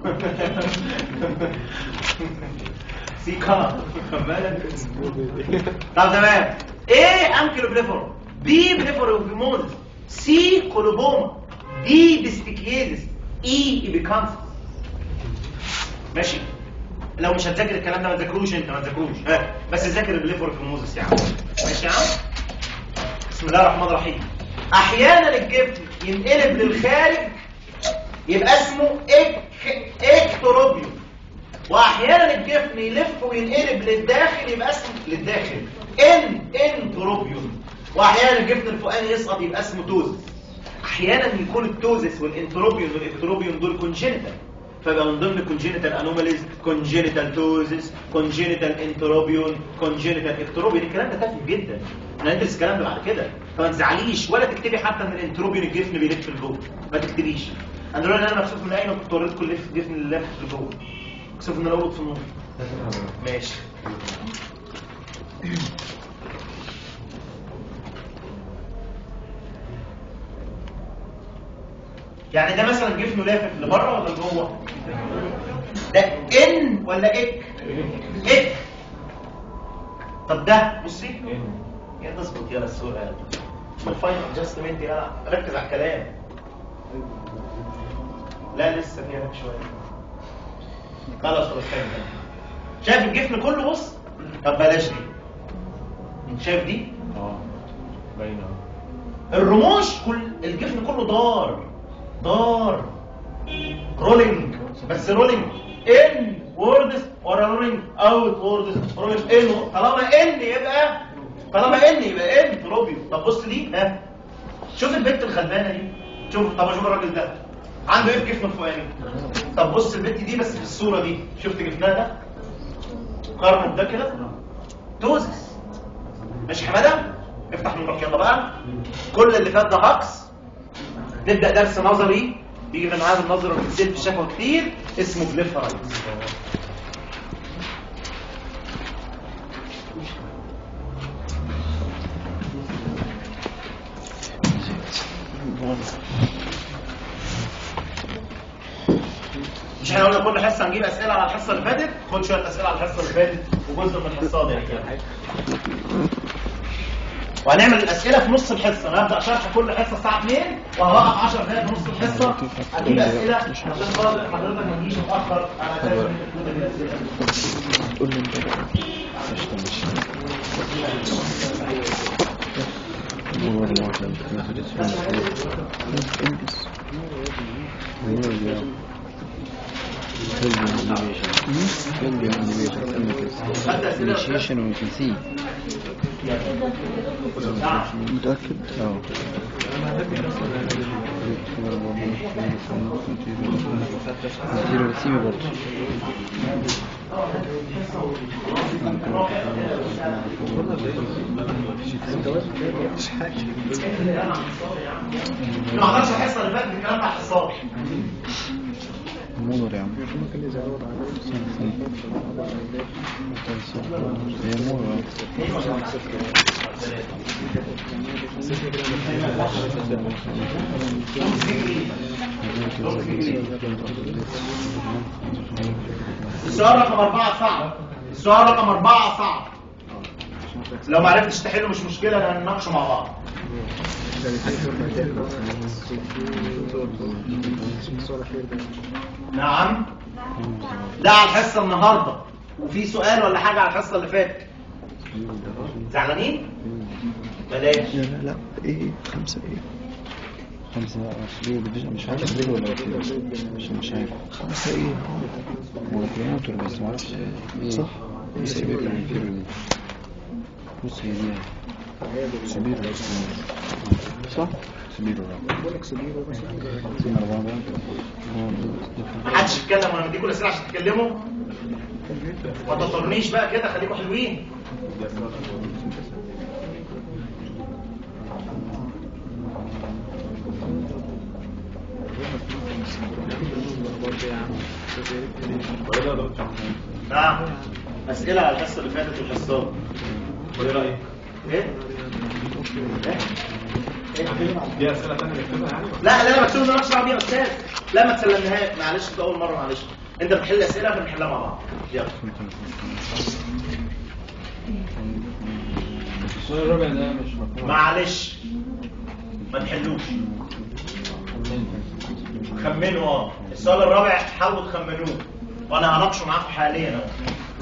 سي كا مالك طب تمام ايه انكيلو بليفر بي بليفروفيموز سي كولوبوما دي ديستيكيزس اي ايبيكانسس ماشي لو مش هتذاكر الكلام ده ما تذاكروش انت ما تذاكروش ها بس ذاكر البليفروفيموزس يا عم ماشي يا عم بسم الله الرحمن الرحيم احيانا الجبن ينقلب للخارج يبقى اسمه إك... اكتروبيوم واحيانا الجفن يلف وينقلب للداخل يبقى اسمه للداخل ان انتروبيوم واحيانا الجفن الفوقاني يسقط يبقى اسمه توزس احيانا يكون التوزس والانتروبيوم والاكتروبيوم دول كونجينيتال فيبقى من ضمن كونجينيتال انوماليز كونجينيتال توزس كونجينيتال انتروبيون كونجينيتال اكتروبيون الكلام ده تافه جدا احنا هندرس الكلام ده بعد كده فما تزعليش ولا تكتبي حتى ان الانتروبيون الجفن بيلف لجوه ما تكتبيش انا دلوقتي انا مكسوف من اين كنت وريتكم اللف الجفن اللي لافف لجوه مكسوف ان انا اقول في النص ماشي يعني ده مثلا جفنه لافف لبره ولا لجوه ده ان ولا اك اك طب ده بصي يا تظبط يا السؤال الفاين ادجستمنت يا ركز على الكلام لا لسه فيها شويه خلاص خلاص فاهم شايف الجفن كله بص طب بلاش دي انت شايف دي اه باينه الرموش كل الجفن كله دار دار رولينج بس رولينج ان ووردز ورا رولينج اوت ووردز رولينج ان طالما ان يبقى طالما ان يبقى ان تروبيو طب بص دي ها شوف البنت الغلبانه دي شوف طب شوف الراجل ده عنده ايه في جفنه الفوقاني طب بص البنت دي بس في الصوره دي شفت جفنها ده قارن ده كده توزس ماشي حماده افتح نورك يلا بقى كل اللي فات ده هكس نبدا درس نظري بيجي من معاد النظر وبتزيد في الشفوي كتير اسمه بليفرايز مش احنا قلنا كل حصه هنجيب اسئله على الحصه اللي فاتت خد شويه اسئله على الحصه اللي فاتت وجزء من الحصه دي كده وهنعمل الاسئله في نص الحصه انا هبدا شرح كل حصه الساعه 2 وهوقف 10 دقائق في نص الحصه هجيب اسئله عشان خاطر حضرتك ما تجيش متاخر انا اساس ان انت تكون الاسئله قول لي انت بقى عشان مش هو الواحد ناخد اسمه انجز هو يا initiation we can see متأكد؟ اه zero receivable ما حضرش الحصه اللي فاتت الكلام ده على الحصات مضر يا عم هي مضر السؤال رقم أربعة صعب السؤال رقم أربعة صعب لو ما عرفتش تحله مش مشكلة هنناقشه مع بعض نعم ده على الحصة النهاردة وفي سؤال ولا حاجة على الحصة اللي فاتت زعلانين؟ بلاش لا لا لا ايه خمسة ايه خمسة عشرين ديفيجن مش عارف ليه ولا كده مش مش عارف خمسة ايه هو كمبيوتر بس ما اعرفش ايه صح. بس سبير الانفيريور بص هي دي سبير صح سبير أربعة محدش يتكلم وانا مديكوا الاسئله عشان تتكلموا ما تضطرنيش بقى كده خليكوا حلوين نعم اسئله على الحصه اللي فاتت والحصات وايه رايك؟ ايه ايه في اسئله ثانيه نكتبها يعني لا لا مكتوب ان انا اشرح بيها يا استاذ لا ما تسلمناهاش معلش ده اول مره معلش انت بتحل اسئله فبنحلها مع بعض يلا السؤال الرابع ده مش مفهوم معلش ما تحلوش خمنوا اه السؤال الرابع حاولوا تخمنوه وانا هناقشه معاكم حاليا اهو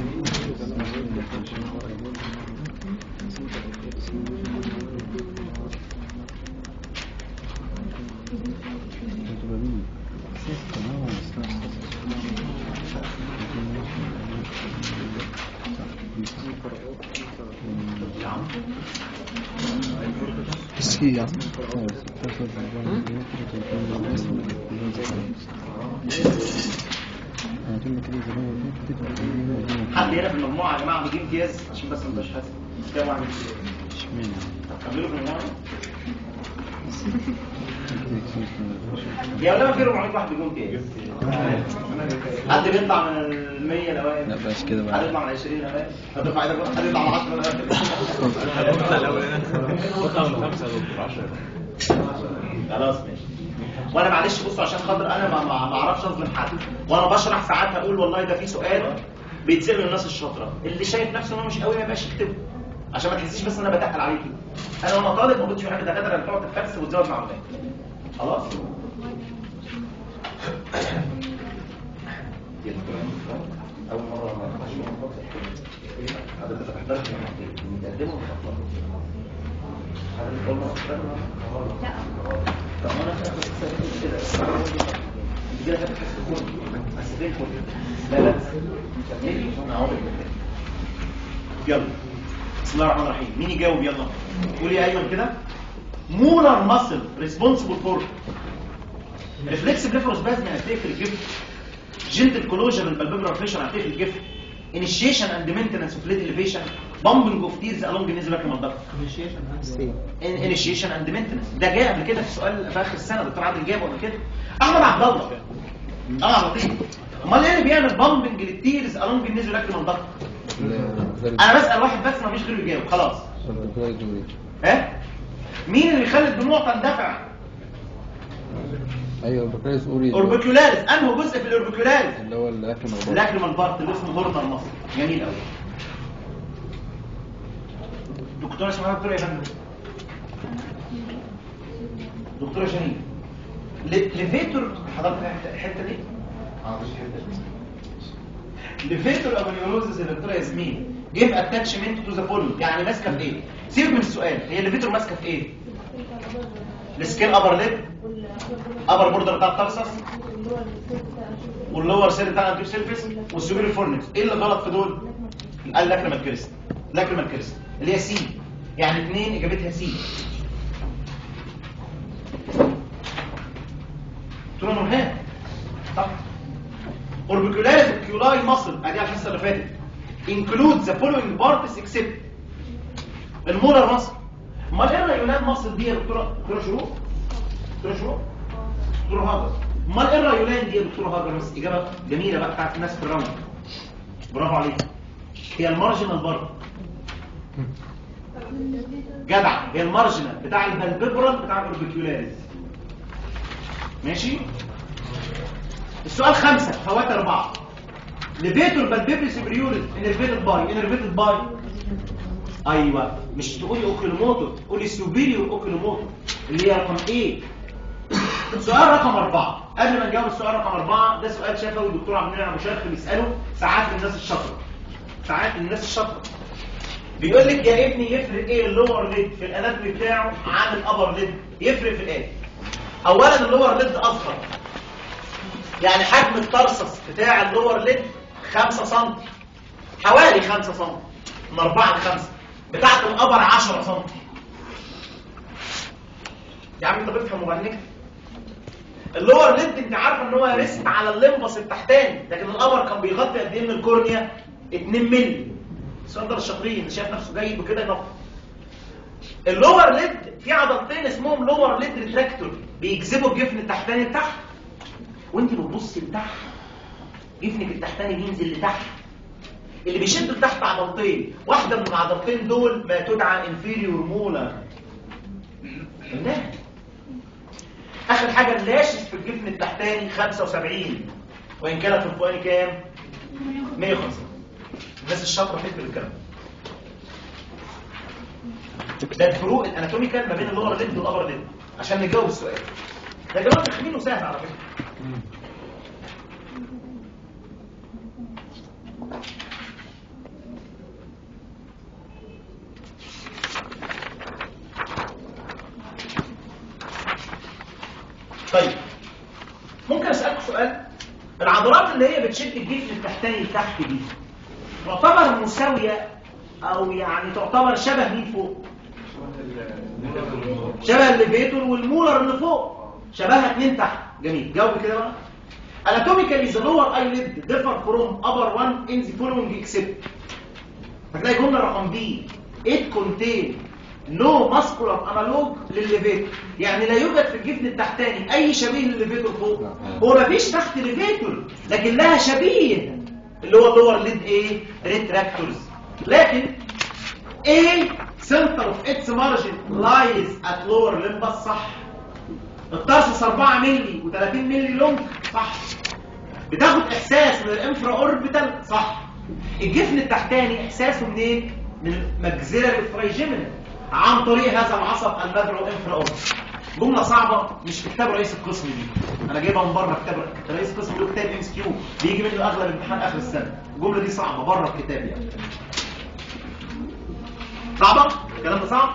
بس ايه يا عم حد هنا في المجموعه يا جماعه بيجيب امتياز عشان بس ما تبقاش حاسس كام واحد امتياز اشمعنى كملوا في المنهج يعني يا ولا في 400 واحد بيجون تاني حد بيطلع من ال 100 الاوائل لا بس كده حد بقى يطلع من 20 الاوائل حد يطلع حد يطلع من 10 الاوائل بطلع من خمسة دكتور 10 خلاص ماشي وانا معلش بصوا عشان خاطر انا ما ما ما اعرفش اظلم حد وانا بشرح ساعات هقول والله ده في سؤال بيتسال للناس الشاطره اللي شايف نفسه ان هو مش قوي ما يبقاش يكتبه عشان ما تحسيش بس ان انا بتقل عليكي انا وانا طالب ما كنتش بحب الدكاتره اللي بتقعد تفكس وتزود معلومات خلاص اول مره ما حضرتك بتحضرش متقدمه ولا حضرتك اول مره بتحضرها طب ما انا فاكر كده دي انا بحس بكون بس فين كون لا لا كملي انا عمري ما كده. يلا بسم الله الرحمن الرحيم مين يجاوب يلا قولي يا ايمن كده مولر ماسل ريسبونسبل فور ريفلكس بليفروسبازم هتلاقي في الجفت جنتل كلوجر البلببرا بريشر هتلاقي في الجفت initiation and maintenance of lead elevation bumping of tears along the nasal lacrimal duct initiation and maintenance ده جاء قبل كده في سؤال في اخر السنه دكتور عادل جابه قبل كده احمد عبد الله اه على طول امال ايه اللي بيعمل بامبنج للتيرز along the nasal lacrimal duct انا بسال واحد بس ما فيش غيره يجاوب خلاص ها مين اللي بيخلي الدموع تندفع ايوه البكالوريوس اوري اوربيكولاريس انه جزء في الاوربيكولاريس اللي هو الاكل مغبار لاكريمال بارت اللي اسمه هورنر مصر جميل قوي دكتوره اسمها دكتوره ايه يا فندم دكتوره شاهين ل- ليفيتور حضرتك الحته دي اه مش الحته دي ليفيتور ابونيوروزس يا دكتوره ياسمين جيب اتاتشمنت تو ذا بول يعني ماسكه في ايه سيبك من السؤال هي الليفيتور ماسكه في ايه السكين ابر ليب ابر بوردر بتاع الترسس واللور سيل بتاع الانتير سيرفيس والسوبيريور فورنكس ايه اللي غلط في دول قال لاكريمال كريست لاكريمال كريست اللي هي سي يعني اثنين اجابتها سي تقول له نورهان صح اوربيكولاريس كيولاي ماسل ادي على الحصه اللي فاتت include the following parts except المولر ماسل امال ايه الريولات ماسل دي يا دكتوره دكتوره شروق دكتوره شروق دكتور هاجر امال ايه الريولان دي يا دكتور هاجر بس اجابه جميله بقى بتاعت الناس في الراوند برافو عليك هي المارجنال برضه جدع هي المارجنال بتاع البلببرال بتاع الاوربيكولاريس ماشي السؤال خمسة فوات أربعة لبيتو البلببري سبريوريس انرفيتد باي انرفيتد باي ايوه مش تقولي اوكيلوموتور تقولي سوبيريور اوكيلوموتور اللي هي رقم ايه سؤال رقم أربعة قبل ما نجاوب السؤال رقم أربعة ده سؤال شفوي الدكتور عبد المنعم أبو شرخ بيسأله ساعات للناس الشاطرة ساعات للناس الشاطرة بيقول لك يا ابني يفرق ايه اللور ليد في الاناتومي بتاعه عن الابر ليد يفرق في الايه اولا اللور ليد اصغر يعني حجم الترسس بتاع اللور ليد 5 سم حوالي 5 سم من 4 ل 5 بتاعت الابر 10 سم يا عم انت بتفهم وبعدين اللور ليد انت عارفه ان هو ريست على الليمبس التحتاني لكن الابر كان بيغطي قد ايه من الكورنيا 2 مللي السؤال ده الشاطرين اللي شايف نفسه جيد وكده ينط اللور ليد في عضلتين اسمهم لور ليد ريتراكتور بيجذبوا الجفن التحتاني لتحت وانت بتبصي لتحت جفنك التحتاني بينزل لتحت اللي بيشد لتحت عضلتين واحده من العضلتين دول ما تدعى انفيريور مولر اخر حاجه اللاشس في الجفن التحتاني 75 وان كانت في الفوقاني كام 150 الناس الشاطره تكتب الكلام ده الفروق الاناتوميكال ما بين اللور ليد والابر ليد عشان نجاوب السؤال ده جواب تخمينه سهل على فكره طيب ممكن اسالك سؤال العضلات اللي هي بتشد الجسم التحتاني لتحت دي تعتبر مساويه او يعني تعتبر شبه مين فوق شبه الليفيتور والمولر اللي فوق شبهها اتنين تحت جميل جاوب كده بقى anatomically the lower eyelid differ from upper one in the following except هتلاقي جمله رقم بي it contain نو ماسكولار انالوج للليفيتور يعني لا يوجد في الجفن التحتاني اي شبيه للليفيتور فوق هو مفيش تحت ليفيتور لكن لها شبيه اللي هو اللور ليد ايه ريتراكتورز لكن ايه center of its margin lies at lower limbus صح الترسس 4 مللي و30 مللي لونج صح بتاخد احساس من الانفرا اوربيتال صح الجفن التحتاني احساسه منين من المجزيلاري فرايجيمينال عن طريق هذا العصب المدعو انفرا اوربيتال جمله صعبه مش في كتاب رئيس القسم دي انا جايبها من بره كتاب رئيس القسم له كتاب ام اس كيو بيجي منه اغلب امتحان اخر السنه الجمله دي صعبه بره الكتاب يعني صعبه الكلام ده صعب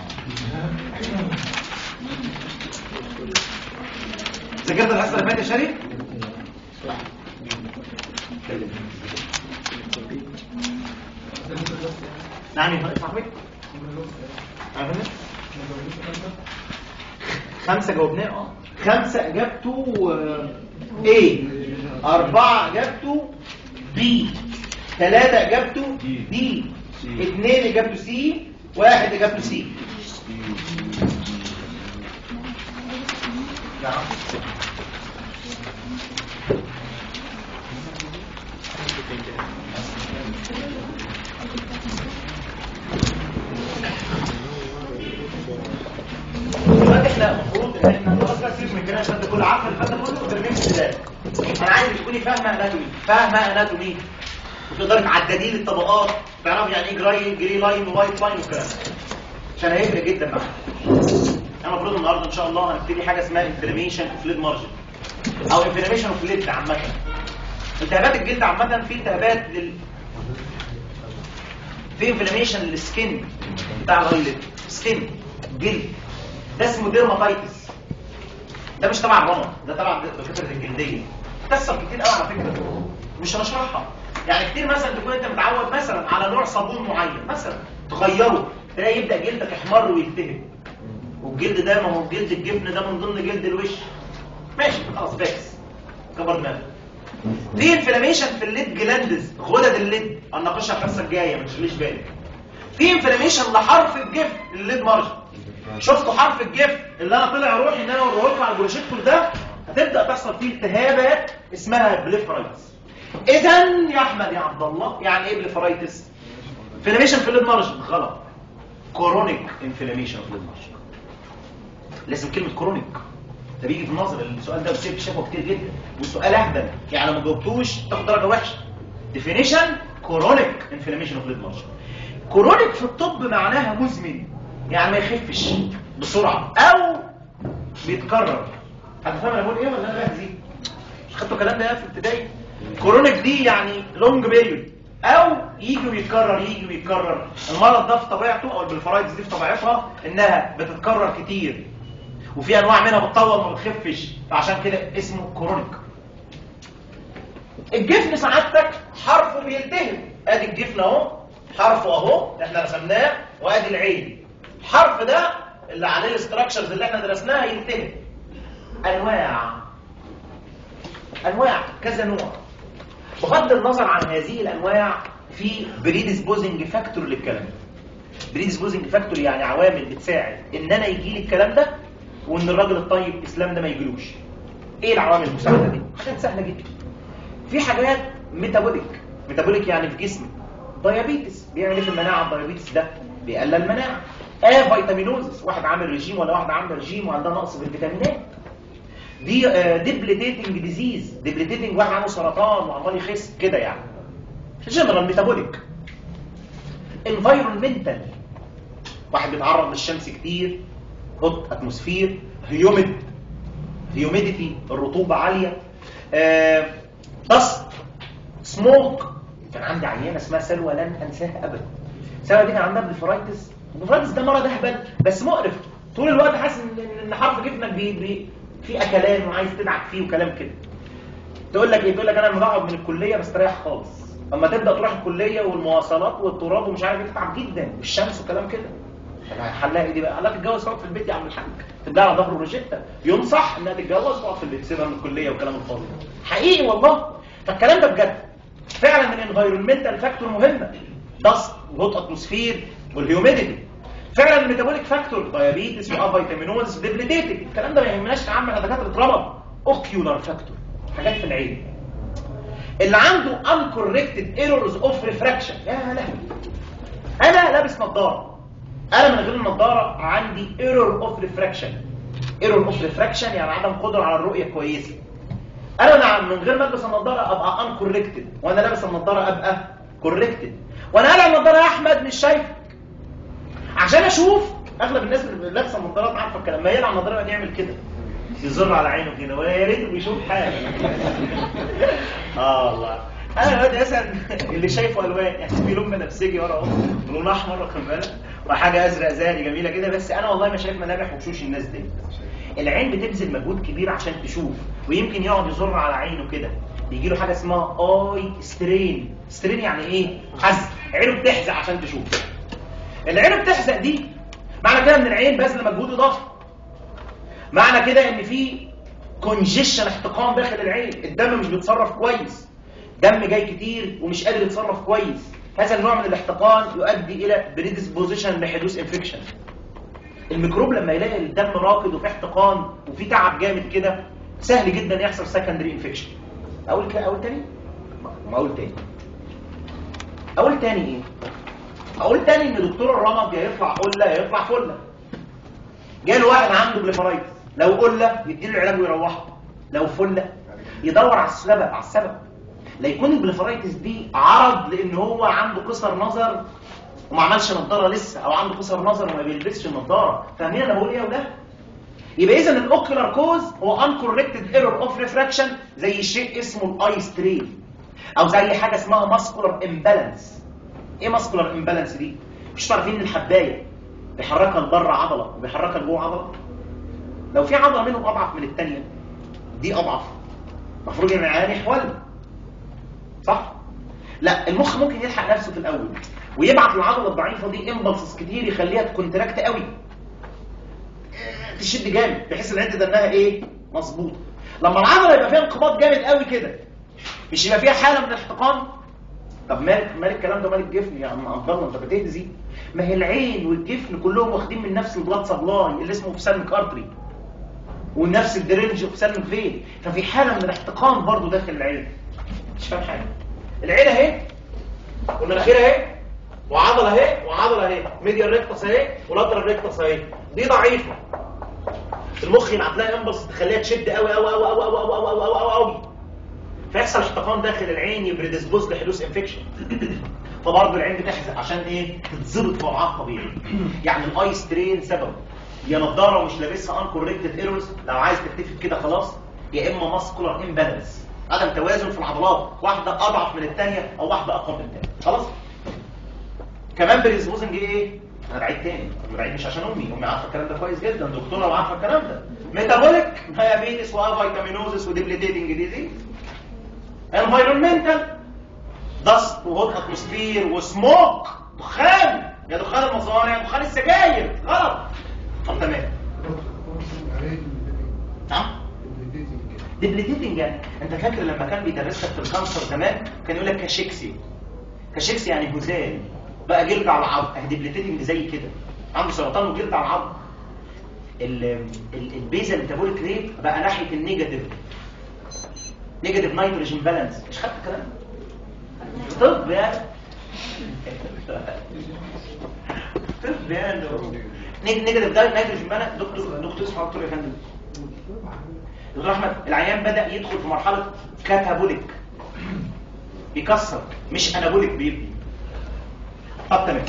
ذاكرت الحصه اللي فاتت يا شريف نعم يا صاحبي عارفين خمسة جاوبناه اه خمسة اجابته آه، A أربعة اجابته B ثلاثة اجابته D اثنين اجابته C واحد اجابته C نعم دلوقتي احنا المفروض ان احنا خلاص بقى سيبك من الكلام عشان تكون عارفه الفن كله ما ترميش ابتدائي انا عايز تكوني فاهمه اناتومي فاهمه اناتومي وتقدري تعددي لي الطبقات تعرفي يعني ايه جراي جري لاين ووايت لاين والكلام ده. عشان هيفرق جدا معاك انا المفروض النهارده ان شاء الله هنبتدي حاجه اسمها انفلاميشن اوف ليد مارجن او انفلاميشن اوف ليد عامه التهابات الجلد عامه في التهابات لل في انفلاميشن للسكين بتاع الهايلت سكين جلد ده اسمه ديرماتايتس ده مش تبع الرمد ده تبع دكاتره الجلديه بتحصل كتير قوي على فكره مش هنشرحها يعني كتير مثلا تكون انت متعود مثلا على نوع صابون معين مثلا تغيره تلاقي يبدا جلدك يحمر ويلتهب والجلد ده ما هو جلد الجبن ده من ضمن جلد الوش ماشي خلاص باكس كبر دماغك في انفلاميشن في الليد جلاندز غدد الليد هنناقشها الحصه الجايه ما تشغليش بالك في انفلاميشن لحرف الجف الليد مارجن شفتوا حرف الجف اللي انا طلع روحي ان انا اوريه لكم على البروجيكتور ده هتبدا تحصل فيه التهابات اسمها بليفرايتس اذا يا احمد يا عبد الله يعني ايه بليفرايتس انفلاميشن في الليد مارجن غلط كورونيك انفلاميشن في الليد مارجن لازم كلمه كورونيك ده بيجي في النظر السؤال ده بيصير في شفوه كتير جدا والسؤال اهبل يعني لو ما جاوبتوش تاخد درجه وحشه ديفينيشن كورونيك انفلاميشن اوف ليد مارجن كورونيك في الطب معناها مزمن يعني ما يخفش بسرعه او بيتكرر هتفهم انا بقول ايه ولا انا بهزي مش خدتوا الكلام ده في ابتدائي كورونيك دي يعني لونج بيريود او يجي ويتكرر يجي ويتكرر المرض ده في طبيعته او البلفرايتس دي في طبيعتها انها بتتكرر كتير وفي انواع منها بتطول ما بتخفش فعشان كده اسمه كورونيك الجفن سعادتك حرفه بيلتهب ادي الجفن اهو حرفه اهو اللي احنا رسمناه وادي العين الحرف ده اللي عليه الاستراكشرز اللي احنا درسناها يلتهب انواع انواع كذا نوع بغض النظر عن هذه الانواع في بريديسبوزنج فاكتور للكلام بريديسبوزنج فاكتور يعني عوامل بتساعد ان انا يجي لي الكلام ده وان الراجل الطيب الاسلام ده ما يجيلوش ايه العوامل المساعده دي حاجات سهله جدا في حاجات ميتابوليك ميتابوليك يعني في جسمي دايابيتس بيعمل ايه في المناعه الدايابيتس ده بيقلل المناعه اه فيتامينوزس واحد عامل رجيم ولا واحده عامله رجيم وعندها نقص في الفيتامينات دي ديبليتيتنج ديزيز ديبليتيتنج واحد عنده سرطان وعمال يخس كده يعني جنرال ميتابوليك انفايرمنتال واحد بيتعرض للشمس كتير هوت اتموسفير هيوميد هيوميديتي الرطوبه عاليه دست سموك كان عندي عيانه اسمها سلوى لن انساها ابدا سلوى دي كان عندها بلفرايتس البلفرايتس ده مرض اهبل بس مقرف طول الوقت حاسس ان ان حرف جفنك بي بي في اكلان وعايز تدعك فيه وكلام كده تقول لك ايه تقول لك انا لما بقعد من الكليه بستريح خالص اما تبدا تروح الكليه والمواصلات والتراب ومش عارف ايه تتعب جدا والشمس وكلام كده طب حلها ايه دي بقى؟ قال لك اتجوز تقعد في البيت يا عم الحاج تبدا على ظهر روجيتا ينصح انها تتجوز وتقعد في البيت سيبها من الكليه والكلام الفاضي ده حقيقي والله فالكلام ده بجد فعلا من انفايرمنتال فاكتور مهمه دست وهوت اتموسفير والهيوميديتي فعلا الميتابوليك فاكتور دايابيتس وافيتامينوز ديبليتيتد الكلام ده ما يهمناش نعمل على دكاتره رمض اوكيولار فاكتور حاجات في العين اللي عنده uncorrected errors of refraction يا لهوي انا لابس نظاره انا من غير النظاره عندي error of refraction error of refraction يعني عدم قدره على الرؤيه كويسه انا نعم من غير ما البس النظاره ابقى uncorrected وانا لابس النظاره ابقى corrected وانا قالع النظاره يا احمد مش شايفك عشان اشوف اغلب الناس اللي لابسه النظارات عارفه الكلام ما يقلع النظاره يقعد يعمل كده يزر على عينه كده ويا ريت بيشوف حاجه اه والله انا دلوقتي مثلا اللي شايفه الوان يعني في لون بنفسجي ورا اهو لون احمر واخد بالك وحاجه ازرق زاهي جميله كده بس انا والله ما شايف ملامح وشوش الناس دي العين بتبذل مجهود كبير عشان تشوف ويمكن يقعد يزر على عينه كده بيجي له حاجه اسمها اي سترين سترين يعني ايه حزق عينه بتحزق عشان تشوف العين بتحزق دي معنى كده ان العين باذله مجهود اضافي معنى كده ان في كونجيشن احتقان داخل العين الدم مش بيتصرف كويس دم جاي كتير ومش قادر يتصرف كويس هذا النوع من الاحتقان يؤدي الى بريدisposition لحدوث انفكشن الميكروب لما يلاقي الدم راكد وفي احتقان وفي تعب جامد كده سهل جدا يحصل سكندري انفكشن اقول كده اقول تاني ما اقول تاني اقول تاني ايه اقول تاني ان دكتور الرمد يا يطلع قله يا يطلع فله جاله واحد عنده بليفرايتس لو قله يديله العلاج ويروحه لو فله يدور على السبب على السبب لا يكون البليفرايتس دي عرض لان هو عنده قصر نظر وما عملش نظاره لسه او عنده قصر نظر وما بيلبسش النظاره فاهمين انا بقول ايه يا ولاد يبقى اذا الاوكيولار كوز هو uncorrected error of refraction زي شيء اسمه الاي سترين او زي حاجه اسمها ماسكولار امبالانس ايه ماسكولار امبالانس دي مش عارفين ان الحبايه بيحركها لبره عضله وبيحركها لجوه عضله لو في عضله منهم اضعف من الثانيه دي اضعف المفروض ان العيان يحول صح لا المخ ممكن يلحق نفسه في الاول ويبعت العضله الضعيفه دي امبلسز كتير يخليها تكونتراكت قوي تشد جامد بحيث العده دمها ايه مظبوطه لما العضله يبقى فيها انقباض جامد قوي كده مش يبقى فيها حاله من الاحتقان طب مالك مال الكلام ده مال الجفن يا عم عبد الله انت بتهزي ما هي العين والجفن كلهم واخدين من نفس البلاد سبلاي اللي اسمه اوبسالميك ارتري ونفس الدرينج اوبسالميك فين ففي حاله من الاحتقان برضو داخل العين مش فاهم حاجه العين اهي والمناخير اهي وعضله اهي وعضله اهي ميديال ريكتس اهي ولاترال ريكتس اهي دي ضعيفه المخ يبعت لها امبلس تخليها تشد قوي قوي قوي قوي قوي قوي قوي قوي قوي قوي فيحصل احتقان داخل العين يبريدسبوز لحدوث انفكشن فبرضه العين بتحزق عشان ايه تتظبط في وضعها الطبيعي يعني الاي سترين سبب يا نضاره ومش لابسها ان كوركتد ايرورز لو عايز تكتفي كده خلاص يا اما ماسكولار امبالانس عدم توازن في العضلات واحده اضعف من الثانيه او واحده اقوى من الثانيه خلاص كمان بريدسبوزنج ايه انا بعيد تاني انا بعيد مش عشان امي امي عارفه الكلام ده كويس جدا دكتوره وعارفه الكلام ده ميتابوليك دايابيتس وفيتامينوزس وديبليتيتنج ديزيز environmental dust وهوت اتموسفير وسموك دخان يا دخان المصانع دخان السجاير غلط طب تمام نعم ديبليتيتنج يعني انت فاكر لما كان بيدرسك في الكانسر زمان كان يقول لك كاشيكسي كاشيكسي يعني هزال بقى جلد على العظم اهي ديبليتيتنج زي كده عنده سرطان وجلد على العظم البيزا ميتابوليك ريت بقى ناحيه النيجاتيف نيجاتيف نيتروجين بالانس مش خدت الكلام طب يعني طب يعني نيجاتيف ده نيتروجين بالانس دكتور دكتور اسمه دكتور يا فندم دكتور احمد العيان بدا يدخل في مرحله كاتابوليك بيكسر مش انابوليك بيبني طب تمام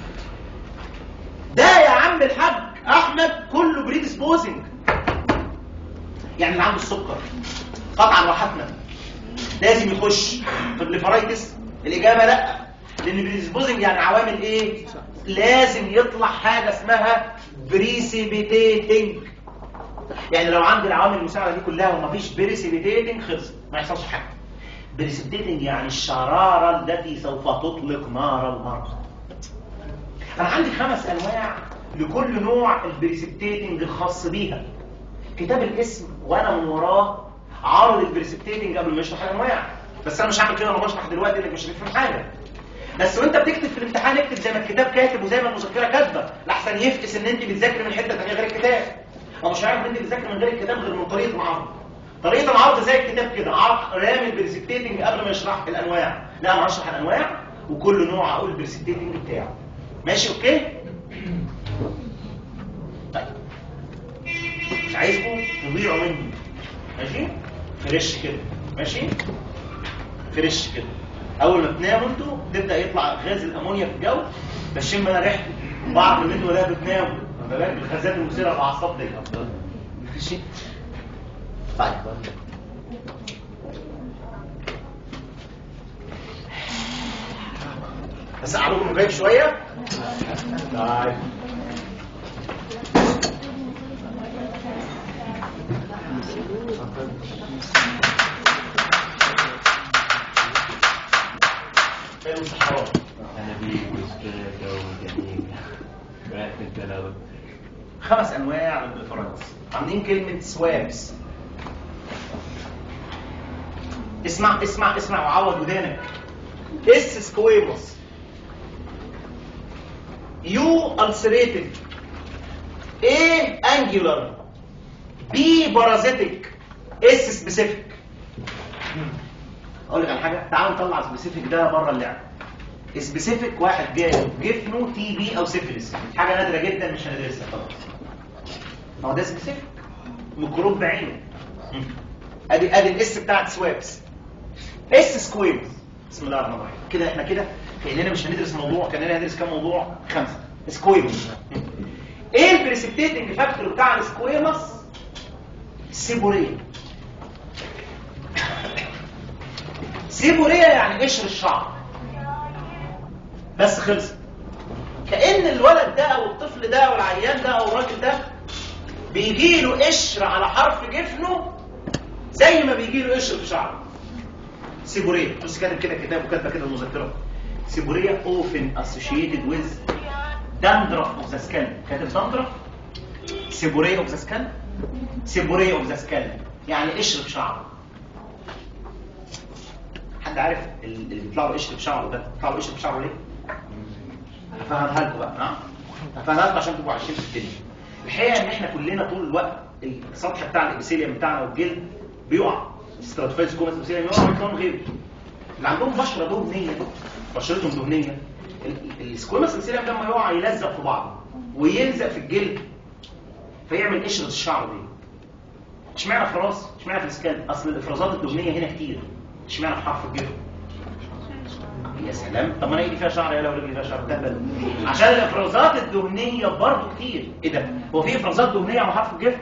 ده يا عم الحاج احمد كله بريدسبوزنج يعني اللي عنده السكر قطعا وحتما لازم يخش في البليفرايتس الاجابه لا لان بريدسبوزنج يعني عوامل ايه لازم يطلع حاجه اسمها بريسيبيتيتنج يعني لو عندي العوامل المساعده دي كلها ومفيش بريسيبيتيتنج خلص ما يحصلش حاجه بريسيبيتيتنج يعني الشراره التي سوف تطلق نار المرض انا عندي خمس انواع لكل نوع البريسيبيتيتنج الخاص بيها كتاب الاسم وانا من وراه عارض البريسبتيتنج قبل ما يشرح الانواع بس انا مش هعمل كده انا بشرح دلوقتي انك مش هتفهم حاجه بس وانت بتكتب في الامتحان اكتب زي ما الكتاب كاتب وزي ما المذكره كاتبه لحسن احسن يفتس ان انت بتذاكري من حته ثانيه غير الكتاب هو مش عارف ان انت بتذاكري من غير الكتاب غير من طريقه العرض طريقه العرض زي الكتاب كده عرض رامي البريسبتيتنج قبل ما يشرح الانواع لا انا هشرح الانواع وكل نوع اقول البريسبتيتنج بتاعه ماشي اوكي طيب مش عايزكم تضيعوا مني ماشي فريش كده ماشي فريش كده اول ما تناموا انتوا تبدا يطلع غاز الامونيا في الجو بشم انا ريحته بعض منكم ولا بتناموا ما بالك بالغازات المثيره للاعصاب دي ماشي طيب بس اعلمكم الباقي شويه طيب حلو الصحراء أنابيب وسباكة وجميل رايح الكلام خمس انواع من الديفرنس عاملين كلمه سوابس اسمع اسمع اسمع وعوض ودانك اس سكويموس يو ulcerated A angular B parasitic S specific اقول لك على حاجه تعالوا نطلع سبيسيفيك ده بره اللعبه سبيسيفيك واحد جاله جفنه تي بي او سيفلس حاجه نادره جدا مش هندرسها خلاص هو ده سبيسيفيك ميكروب بعينه ادي ادي الاس بتاعت سوابس اس سكويرز بسم الله الرحمن الرحيم كده احنا كده كاننا مش هندرس موضوع كاننا هندرس كام موضوع خمسه سكويرز ايه البريسبتيتنج فاكتور بتاع السكويرمس سيبوريه سيبوريه يعني قشر الشعر بس خلص كأن الولد ده او الطفل ده او العيان ده او الراجل ده بيجي له قشر على حرف جفنه زي ما بيجي له قشر في شعره سيبوريه بص كاتب كده كتاب وكاتبه كده المذكره سيبوريه often associated with dandruff of the skin كاتب dandruff سيبوريه of the skin سيبوريه of the skin يعني قشر في شعره حد عارف اللي بيطلع له قشر في شعره ده بيطلع له قشر في شعره ليه؟ هفهمها لكم بقى ها هفهمها لكم عشان تبقوا عايشين في الدنيا الحقيقه ان احنا كلنا طول الوقت السطح بتاع الابيثيليوم بتاعنا والجلد بيقع ستراتيفايز كومس ابيثيليوم يقع ويكون غيره اللي عندهم بشره دهنيه بشرتهم دهنيه ال- السكويمس ابيثيليوم لما يقع يلزق في بعضه ويلزق في الجلد فيعمل قشره الشعر دي اشمعنى في الراس اشمعنى في الاسكان اصل الافرازات الدهنيه هنا كتير اشمعنى في حرف الجلد يا سلام طب ما انا ايدي فيها شعر يا لو رجلي فيها شعر تهبل عشان الافرازات الدهنيه برضه كتير ايه ده هو في افرازات دهنيه على حرف الجفن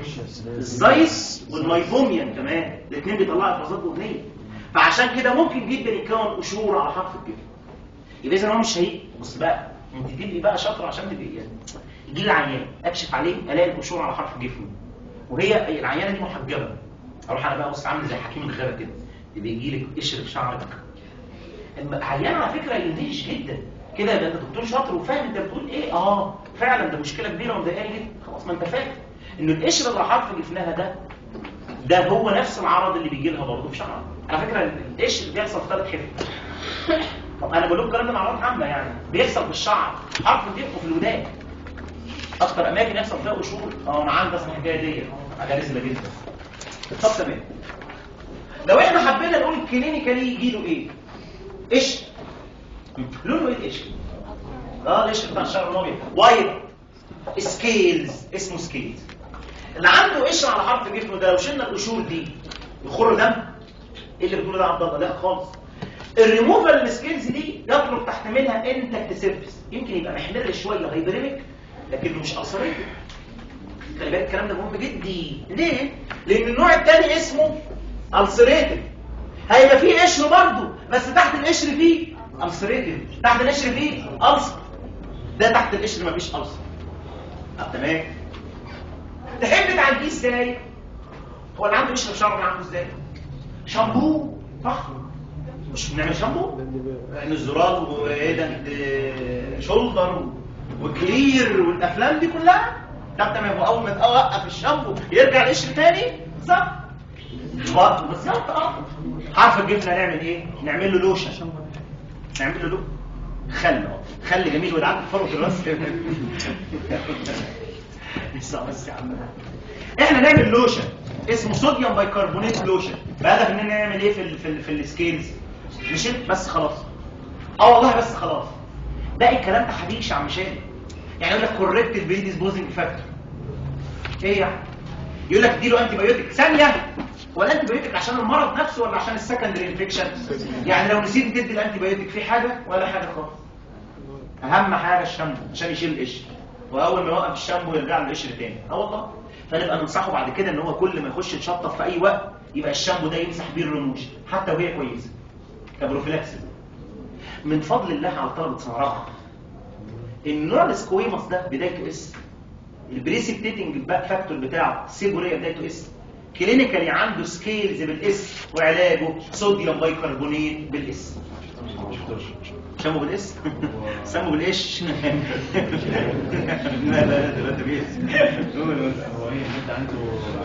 الزيس والميفوميان كمان الاثنين بيطلعوا افرازات دهنيه فعشان كده ممكن جدا يتكون قشور على حرف الجفن يبقى اذا هو مش شهيق بص بقى انت تبقي بقى شاطره عشان تبقي يعني يجي لي عيان اكشف عليه الاقي القشور على حرف جفنه وهي العيانه دي محجبه اروح انا بقى بص عامل زي حكيم الغابه كده يبقى يجي لك قشر في شعرك العيان على فكره يندهش جدا كده يبقى انت دكتور شاطر وفاهم انت بتقول ايه اه فعلا ده مشكله كبيره ومضايقاني جدا خلاص ما انت فاهم ان القشر اللي حرف جفنها ده ده هو نفس العرض اللي بيجي لها برضه في شعرها على فكره القشر بيحصل في ثلاث حتت طب انا بقول لكم الكلام ده مع اعراض عامه يعني بيحصل في الشعر حرف الجفن وفي الودان اكتر اماكن يحصل فيها قشور اه انا عندي اصلا الحكايه دي حاجه رزله جدا طب تمام لو احنا حبينا نقول كلينيكالي يجي له ايه قشر لونه ايه القشر اه القشر بتاع الشعر الابيض وايت سكيلز اسمه سكيلز اللي عنده قشر على حرف جفنه ده لو شلنا القشور دي يخر دم ايه اللي بتقوله ده يا عبد الله لا خالص الريموفال السكيلز دي يطلب تحت منها انتكت سيرفيس يمكن يبقى محمر شويه هيبريمك لكنه مش قصريه خلي بالك الكلام ده مهم جدا ليه لان النوع الثاني اسمه السريتد هيبقى فيه قشر برضه بس تحت القشر فيه السريتد تحت القشر فيه ألسر ده تحت القشر مفيش ألسر طب تمام تحب تعالجيه ازاي هو اللي عنده قشر في شعره عنده ازاي شامبو صح مش بنعمل شامبو النزورات وايه ده ده شولدر وكلير والافلام دي كلها طب تمام واول ما توقف الشامبو يرجع القشر تاني صح بالظبط اه حرف الجبنه نعمل ايه نعمل له لوشن نعمل له لو خل اه خل جميل ودعك فرط الراس لسه بس يا عم احنا نعمل لوشن اسمه صوديوم بايكربونات لوشن بهدف اننا نعمل ايه في ال في, ال في السكيلز مش بس خلاص اه والله بس خلاص باقي الكلام ده حديش يا عم شادي يعني يقول لك كوريكت البري ديسبوزنج فاكتور ايه يعني يقول لك اديله انتي بايوتيك ثانيه ولا انتي بايوتيك عشان المرض نفسه ولا عشان السكندري انفكشن يعني لو نسيت تدي الانتي بايوتيك في حاجه ولا حاجه خالص اهم حاجه الشامبو عشان يشيل القشر واول ما يوقف الشامبو يرجع له القشر تاني اه والله فنبقى ننصحه بعد كده ان هو كل ما يخش يتشطف في اي وقت يبقى الشامبو ده يمسح بيه الرموش حتى وهي كويسه كبروفيلاكسس من فضل الله على طلبه سنه رابعه النوع السكويموس ده بدايته اس البريسبتيتنج فاكتور بتاعه سيبوريه بدايته اس كلينيكالي عنده سكيلز بالاس وعلاجه صوديوم بايكربونات بالاس شامو بالاس سموا بالايش لا لا ده ده بيس هو ايه انت عنده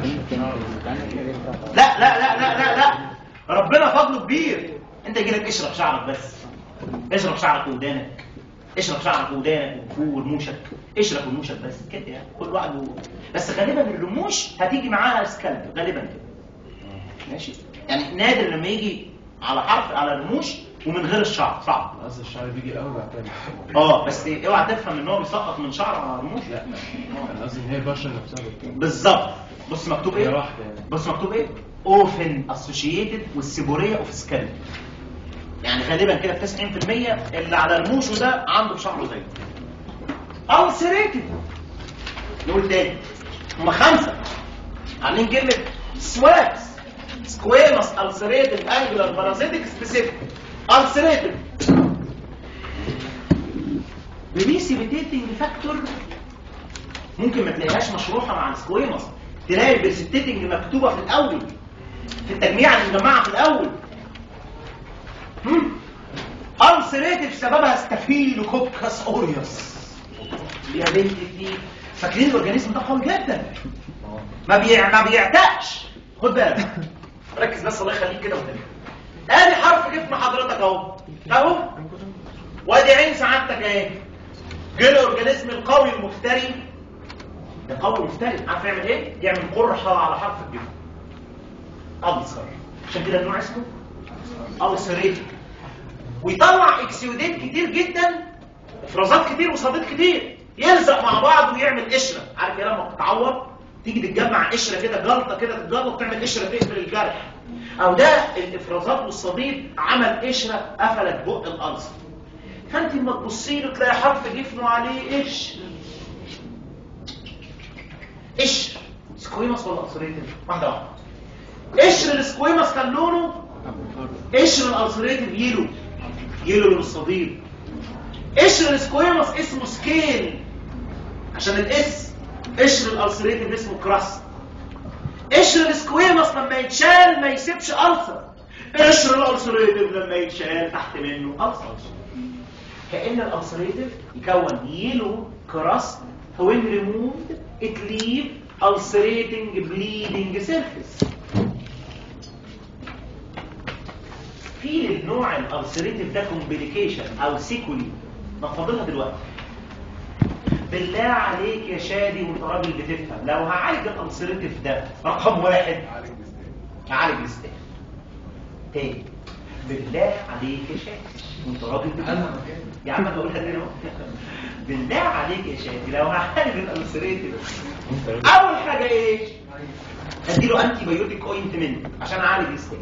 لا لا لا لا لا لا ربنا فضله كبير انت يجي لك اشرب شعرك بس اشرب شعرك ودانك اشرب شعرك ودانك ورموشك اشرب رموشك بس كده يعني كل واحد و... بس غالبا الرموش هتيجي معاها سكالب غالبا كده ماشي يعني نادر لما يجي على حرف على الرموش ومن غير الشعر صعب قصد الشعر بيجي الاول بعد كده اه بس اوعى تفهم ان هو بيسقط من شعر على الرموش لا انا قصدي ان هي البشره نفسها بتكون بالظبط بص مكتوب هي ايه واحده يعني بص مكتوب ايه often associated والسيبوريا اوف سكالب يعني غالبا كده في 90% اللي على الموشو ده عنده شعره زيه ulcerated نقول تاني هما خمسة عاملين كلمة سواكس سكويموس ulcerated angular parasitic specific ulcerated بريسيبيتيتنج فاكتور ممكن ما تلاقيهاش مشروحة مع السكويموس تلاقي البريسيبيتيتنج مكتوبة في الأول في التجميع اللي مجمعة في الأول ألسريتيف سببها ستافيلوكوكس أوريوس يا بنتي دي فاكرين الأورجانيزم ده قوي جدا ما بيع... ما بيعتقش خد بالك ركز بس الله يخليك كده وتاني ادي حرف جسم حضرتك اهو اهو وادي عين سعادتك اهي جه الاورجانيزم القوي المفتري ده قوي مفتري عارف يعمل ايه؟ يعمل قرحه على حرف الجسم ألسر عشان كده النوع اسمه ألسريتك ويطلع اكسيودات كتير جدا افرازات كتير وصديد كتير يلزق مع بعض ويعمل قشره عارف ايه لما بتتعور تيجي تتجمع قشره كده جلطه كده تتجلط تعمل قشره تقفل الجرح او ده الافرازات والصديد عمل قشره قفلت بق الالسر فانت لما تبصي له تلاقي حرف جفنه عليه قشر قشر سكويموس ولا ألسريتيف واحده واحده قشر السكويموس كان لونه قشر الالسريتيف يلو يلو للصديد قشر السكويموس اسمه سكيل عشان الاس قشر الالسريتيف اسمه كراست قشر السكويموس لما يتشال ما يسيبش ألسر قشر الالسريتيف لما يتشال تحت منه ألسر كأن الالسريتيف يكون يلو كراست when removed it leave ulcerating bleeding surface في النوع الالسريتيف ده كومبليكيشن او سيكولي نفضلها دلوقتي بالله عليك يا شادي وانت راجل بتفهم لو هعالج الالسريتيف ده رقم واحد هعالج الاستاذ تاني بالله عليك يا شادي وانت راجل بتفهم يا عم بقولها تاني اهو بالله عليك يا شادي لو هعالج الالسريتيف اول حاجه ايه اديله انتي بايوتيك اوينتمنت عشان اعالج الاستاذ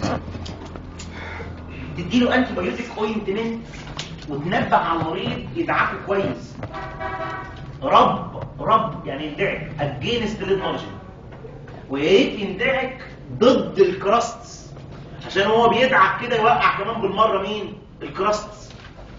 تديله انتي بايوتيك اوينتمنت وتنبه على المريض يدعكه كويس رب رب يعني يندعك اجينست للمارجن ويا ريت يندعك ضد الكراستس عشان هو بيدعك كده يوقع كمان بالمره مين الكراستس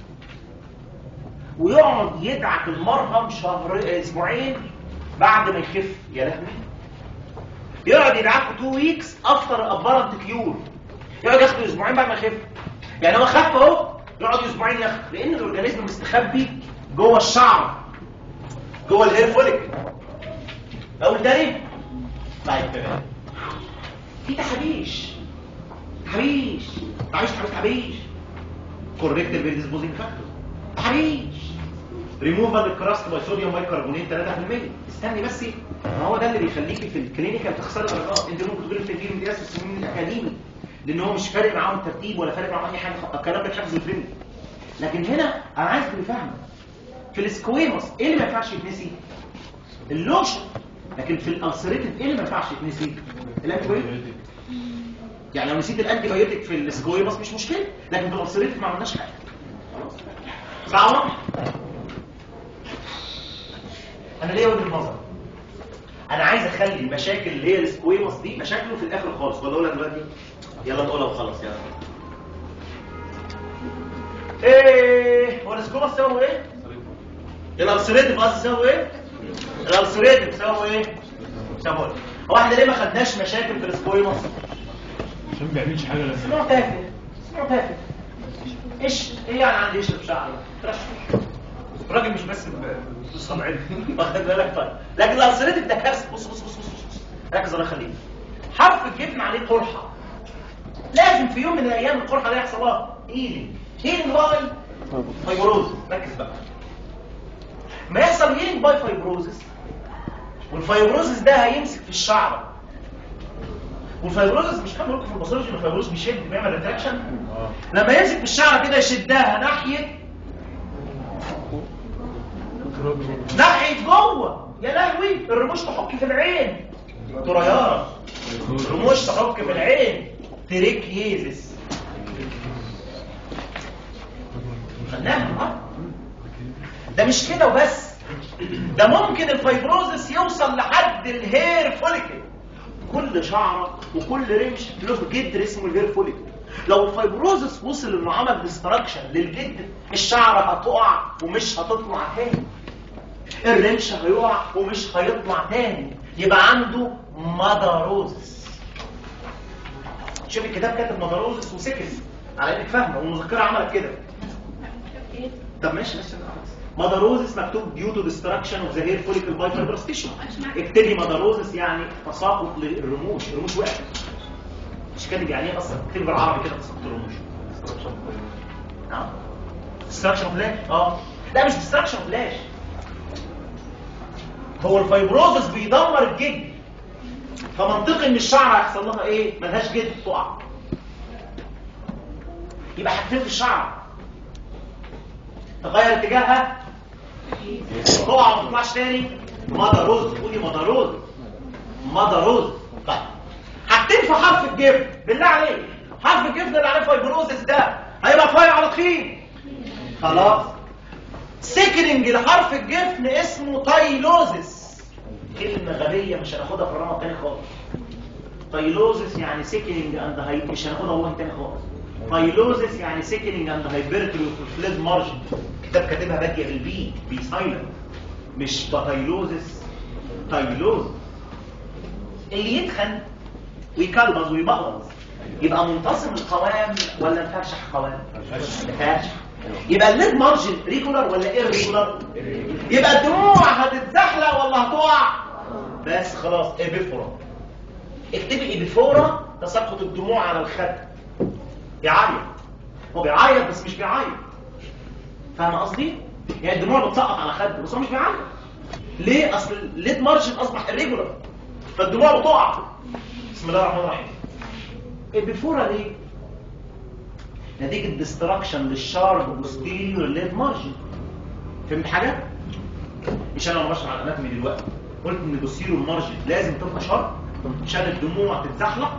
ويقعد يدعك المرهم شهر اسبوعين بعد ما يخف يا لهوي يقعد يدعكه 2 ويكس افتر ابارنت كيور يقعد ياخد اسبوعين بعد ما يخف يعني هو خف اهو يقعد اسبوعين ياخد لان الاورجانيزم مستخبي جوه الشعر جوه الهير فوليك اقول تاني طيب تمام في تحابيش تحابيش تعيش تحابيش تحابيش كوريكت البيرديسبوزنج فاكتور تعيش ريموفال الكراست باي صوديوم بايكربونات 3% استني بس ما هو ده اللي بيخليكي في الكلينيكال تخسري درجات انت ممكن تقولي في التدريب امتياز في السنين الاكاديمي لان هو مش فارق معاهم الترتيب ولا فارق معاهم اي حاجه الكلام ده اتحفظ ويترمي لكن هنا انا عايز تبقي فاهمه في السكويموس ايه اللي ما ينفعش يتنسي اللوشن لكن في الالسريتيف ايه اللي ما ينفعش يتنسي الانتيبيوتيك يعني لو نسيت الانتي بايوتيك في السكويموس مش مشكله لكن في الالسريتيف ما عملناش حاجه صعبه انا ليه وجهه نظر انا عايز اخلي المشاكل اللي هي السكويموس دي مشاكله في الاخر خالص ولا اقولها دلوقتي يلا نقولها وخلاص يلا ايه هو السكويموس سووا ايه الالسريتيف قصدي سووا ايه الالسريتيف سووا ايه سووا ايه هو احنا ليه ما خدناش مشاكل في السكويموس عشان ما بيعملش حاجه لازم اسمه تافه اسمه تافه ايش ايه يعني عندي يشرب شعر ترشح الراجل مش بس بالصنعين واخد بالك طيب لكن الالسريتيف ده كارثه بص بص بص بص بص ركز الله يخليك حرف الجبن عليه قرحه لازم في يوم من الايام القرحه دي يحصل لها هيلينج هيلينج باي فايبروز ركز بقى ما يحصل هيلينج باي فايبروزس والفايبروزس ده هيمسك في الشعر والفايبروزس مش كان بقول لكم في الباثولوجي ان الفايبروز بيشد بيعمل ريتراكشن لما يمسك في الشعر كده يشدها ناحيه ناحيه جوه يا لهوي الرموش تحك في العين طرياره الرموش تحك في العين تريكيزس خدناها آه. ده مش كده وبس ده ممكن الفايبروزس يوصل لحد الهير فوليكل كل شعره وكل رمش له جدر اسمه الهير فوليكل لو الفايبروزس وصل انه عمل ديستراكشن للجدر الشعره هتقع ومش هتطلع تاني الرمش هيقع ومش هيطلع تاني يبقى عنده مداروزس شوف الكتاب كاتب مداروزس وسكت على انك فاهمه والمذكره عملت كده طب ماشي ماشي مداروزس مكتوب due to destruction of the hair follicle by fibrous tissue اكتبي مداروزس يعني تساقط للرموش الرموش وقعت مش كاتب يعني ايه اصلا اكتبي بالعربي كده تساقط الرموش نعم destruction of لاش اه لا مش destruction of لاش هو الفايبروزس بيدمر الجلد فمنطقي ان الشعر هيحصل لها ايه ملهاش جلد تقع يبقى حاجتين في الشعر تغير اتجاهها تقع وما تطلعش تاني مدروز قولي مدروز مدروز طيب حاجتين في حرف الجبن بالله عليك حرف الجبن اللي عليه فايبروزس ده هيبقى فايع على طحين خلاص سيكننج لحرف الجفن اسمه تايلوزس كلمة غبية مش هناخدها في الرمى تاني خالص تايلوزس يعني سيكننج اند هاي مش هناخدها والله تاني خالص تايلوزس يعني سيكننج اند هايبرتري في فليد مارجن كتاب كاتبها بادية بالبي بي سايلنت مش تايلوزس تايلوز اللي يتخن ويكلبز ويبقلظ يبقى منتصم القوام ولا مفرشح قوام مفرشح يبقى الليد مارجن ريجولار ولا ايه ريجولار يبقى الدموع هتتزحلق ولا هتقع بس خلاص ايبيفورا اكتبي ايبيفورا تساقط الدموع على الخد بيعيط هو بيعيط بس مش بيعيط فاهم قصدي يعني الدموع بتسقط على خده بس هو مش بيعيط ليه اصل الليد مارجن اصبح ريجولار فالدموع بتقع بسم الله الرحمن الرحيم ايبيفورا ليه نتيجة ديستراكشن للشارب بوستيريور ليد مارجن فهمت حاجة؟ مش انا بشرح على الاناتومي دلوقتي قلت ان البوستيريور مارجن لازم تبقى شارب عشان الدموع تتزحلق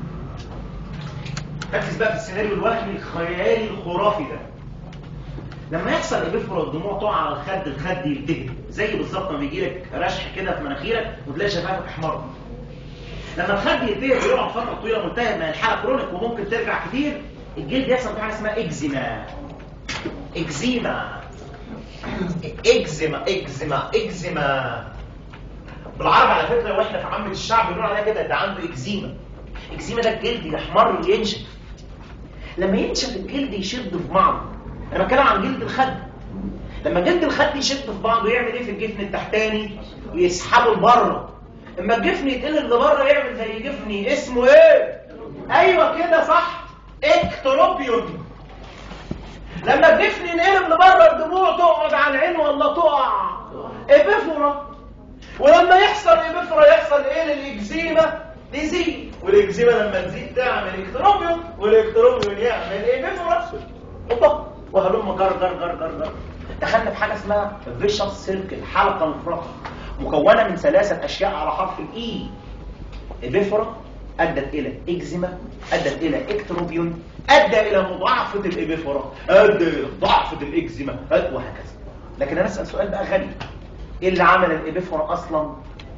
ركز بقى في السيناريو الوهمي الخيالي الخرافي ده لما يحصل ابيفرا الدموع تقع على الخد الخد يلتهب زي بالظبط ما بيجي لك رشح كده في مناخيرك وتلاقي شفايفك احمر لما الخد يلتهب ويقعد فتره طويله ملتهب من الحاله كرونيك وممكن ترجع كتير الجلد يحصل حاجه اسمها اكزيما اكزيما اكزيما اكزيما اكزيما بالعربي على فكره واحنا في عامه الشعب بنقول عليها كده ده عنده اكزيما اكزيما ده الجلد يحمر وينشف لما ينشف الجلد يشد في بعضه انا بتكلم عن جلد الخد لما جلد الخد يشد في بعضه يعمل ايه في الجفن التحتاني يسحبه لبره اما الجفن يتقلب لبره يعمل زي جفني اسمه ايه ايوه كده صح اكتروبيون لما الجفن ينقلب لبره الدموع تقعد على العين ولا تقع ابيفورا ولما يحصل ابيفورا يحصل ايه للاكزيما تزيد والاكزيما لما تزيد تعمل اكتروبيون والاكتروبيون يعمل ابيفورا اوبا وهلم جر جر جر جر جر دخلنا في حاجه اسمها فيشس سيركل حلقه مفرغه مكونه من ثلاثه اشياء على حرف الاي ابيفورا ادت الى اكزيما ادت الى اكتروبيون ادى الى مضاعفه الابيفورا ادى الى ضعفه الاكزيما أد- وهكذا لكن انا اسال سؤال بقى غبي ايه اللي عمل الابيفورا اصلا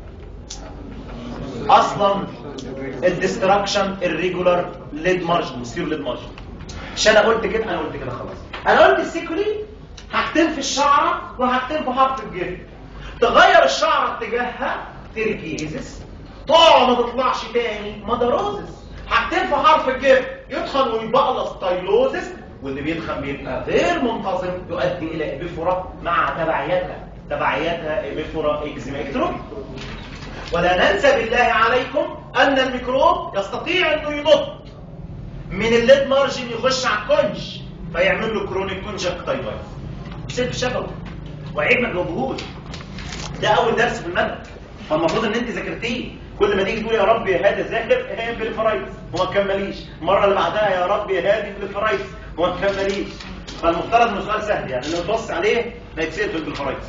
اصلا الديستراكشن الريجولار ليد مارجن مصير ليد مارجن مش انا قلت كده انا قلت كده خلاص انا قلت السيكولي هكتم في الشعره وهكتم في حرف الجيم تغير الشعره اتجاهها تركيزس طالع ما تطلعش تاني مدروزس هكتم في حرف الجيم يدخل ويبقلص تايلوزس واللي بيدخل بيبقى غير منتظم يؤدي الى ابيفورا مع تبعياتها تبعياتها ابيفورا اكزيميكتروب ولا ننسى بالله عليكم ان الميكروب يستطيع انه ينط من الليد مارجن يخش على الكونج فيعمل له كرونيك كونجكتيفايتس بسبب شفوي وعيب ما تجاوبهوش ده اول درس في المنهج فالمفروض ان انت ذاكرتيه كل ما تيجي تقول يا رب يا هادي ذاكر هي بالفرايتس وما تكمليش المره اللي بعدها يا رب يا هادي بالفرايتس وما تكمليش فالمفترض انه سؤال سهل يعني لو تبص عليه ما يتسال في بالفرايتس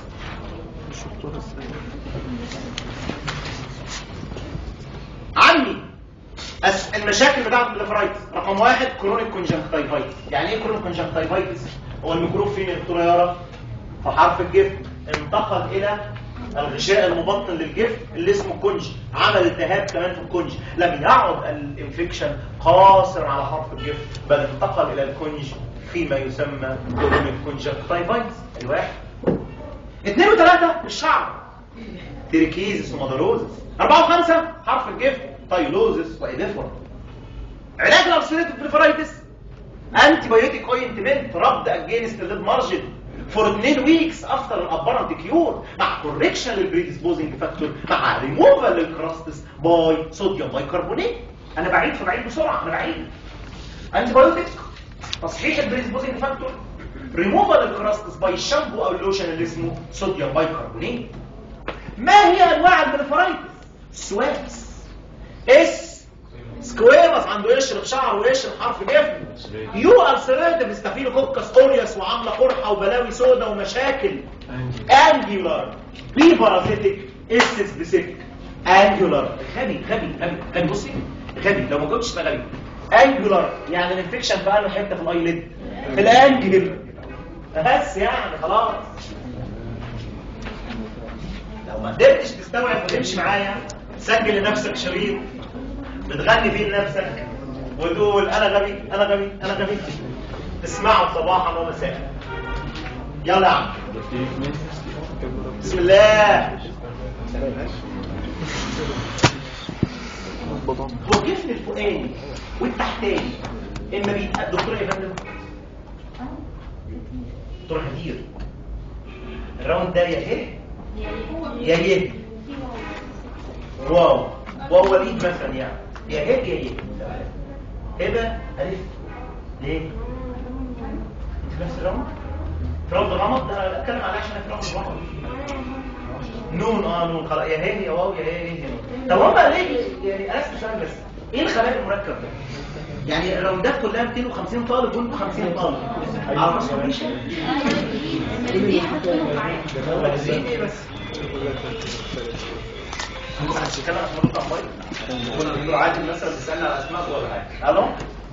عمي أس... المشاكل بتاعت البليفرايتس رقم واحد كرونيك كونجنكتيفايتس يعني ايه كرونيك كونجنكتيفايتس هو الميكروب فين الطياره في حرف الجف انتقل الى الغشاء المبطن للجف اللي اسمه كونج عمل التهاب كمان في الكونج لم يعد الانفكشن قاصر على حرف الجف بل انتقل الى الكونج فيما يسمى كرونيك كونجنكتيفايتس الواحد اثنين وثلاثة الشعر تركيزس ومدروزس أربعة وخمسة حرف الجف تايلوزس وإيديفورا علاج الأبسوليتيف بريفرايتس انتي بايوتيك اوينتمنت ربد اجينست الليد مارجن فور 2 ويكس افتر الابرنت كيور مع كوركشن للبريديسبوزنج فاكتور مع ريموفال للكراستس باي صوديوم بايكربونات انا بعيد فبعيد بسرعه انا بعيد انتي بايوتيك تصحيح البريديسبوزنج فاكتور ريموفال الكراستس باي الشامبو او اللوشن اللي اسمه صوديوم بايكربونات ما هي انواع البريفرايتس سوابس اس سكويرس عنده قشر في شعره وقشر في حرف جفن يو السيريتيف ستافيلوكوكس اوريوس وعامله قرحه وبلاوي سودا ومشاكل انجولار بي بارازيتيك اس سبيسيفيك انجولار غبي غبي غبي غبي بصي غبي لو ما كنتش تبقى غبي انجولار يعني الانفكشن في انه حته في الايليد في الانجل بس يعني خلاص لو ما قدرتش تستوعب وتمشي معايا سجل لنفسك شريط بتغني فيه لنفسك وتقول انا غبي انا غبي انا غبي تسمعه صباحا ومساء يلا يا عم بسم الله هو الجفن الفوقاني والتحتاني اما بيتقدم دكتور يا فندم دكتور هدير الراوند ده يا ايه يا ايه واو واو وليد مثلا يعني يا هيك يا هيك هبه الف ليه انت نفس الرمض رمض الرمض ده انا اتكلم عليه عشان في رمض الرمض نون اه نون خلاص يا هي يا واو يا هي يا هي طب هم ليه يعني انا اسال سؤال بس ايه الخلايا المركب ده يعني الراوندات كلها 250 طالب وانتوا 50 طالب على راس مفيش عايزين ايه بس عشان كده انا مربوط على الموبايل كنا بنقول عادل مثلا بيسالنا على اسماء ولا حاجه الو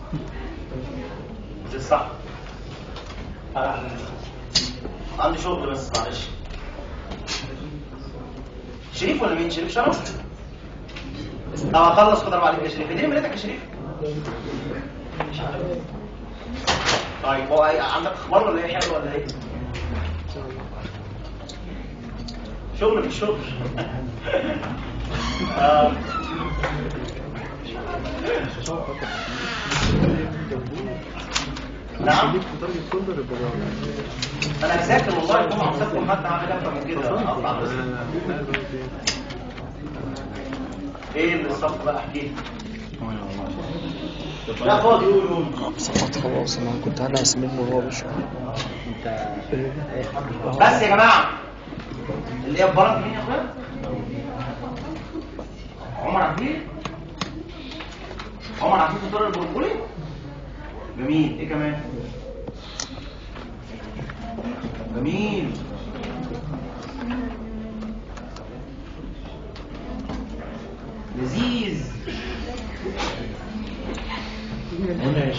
دي صح آه. عندي شغل بس معلش شريف ولا مين شريف شرف طب هخلص قدر عليك يا شريف اديني مليتك يا شريف مش عارف طيب هو إيه، عندك اخبار ولا ايه حلو ولا ايه شغل في الشغل آه. نعم انا اذاكر والله الجمعه مسافر حتى عامل اكتر من كده اقطع بس ايه اللي الصف بقى احكي لي لا فاضي قول قول سقط خلاص انا كنت انا منه وهو بيشرح بس يا جماعه اللي هي ببرد مين يا اخويا عمر عبدين عمر عبدين في طرق البرمبولي جميل ايه كمان جميل لذيذ منعش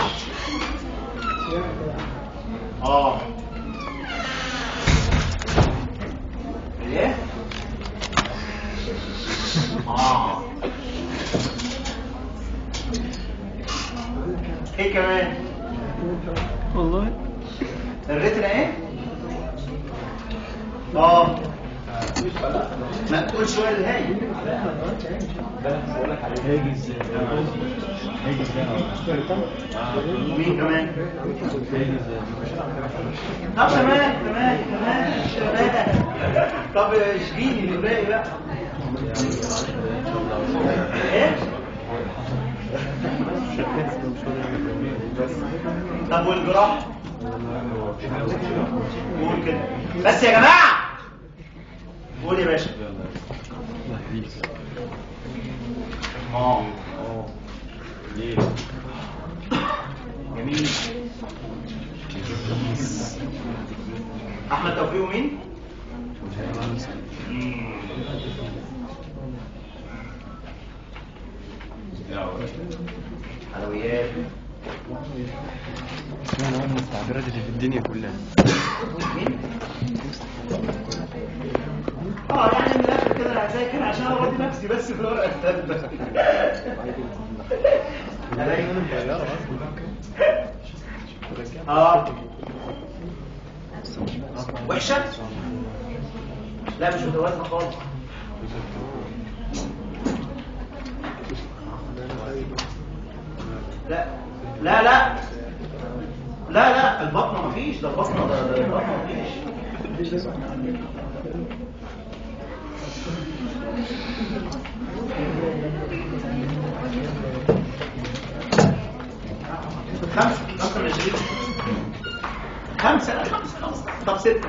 اه ايه اه ايه كمان والله الريتنا ايه اه مقتول شويه الهاي هاجي ازاي هاجي ازاي ومين كمان هاجي ازاي طب تمام تمام تمام تمام طب اشجيني اللي باقي بقى ايه طب والجراح قول كده بس يا جماعه قول يا باشا اه ليه جميل احمد توفيق ومين مم. حلويات انا هم التعبيرات اللي في الدنيا كلها مين اه يعني من الاخر كده انا هذاكر عشان ارضي نفسي بس في الورقه الثالثه اه وحشه لا مش متوازنه خالص لا لا لا لا لا البطنه مفيش ده البطنه ده ده البطنه مفيش خمسة خمسة من عشرين خمسة لا خمسة خمسة طب ستة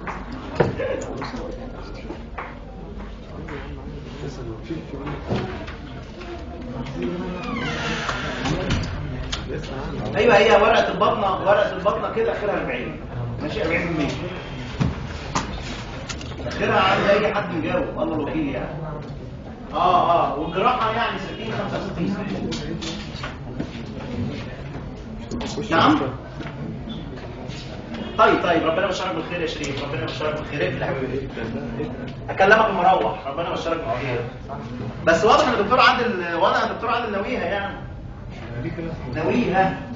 ايوه هي ورقة البطنة ورقة البطنة كده اخرها 40 ماشي 40% اخرها عند اي حد يجاوب الله الوكيل يعني اه اه والجراحة يعني 60 65 نعم طيب طيب ربنا يبشرك بالخير يا شريف ربنا يبشرك بالخير اقفل يا حبيبي اكلمك المروح ربنا يبشرك بالخير بس واضح ان الدكتور عادل واضح ان الدكتور عادل ناويها يعني ناويها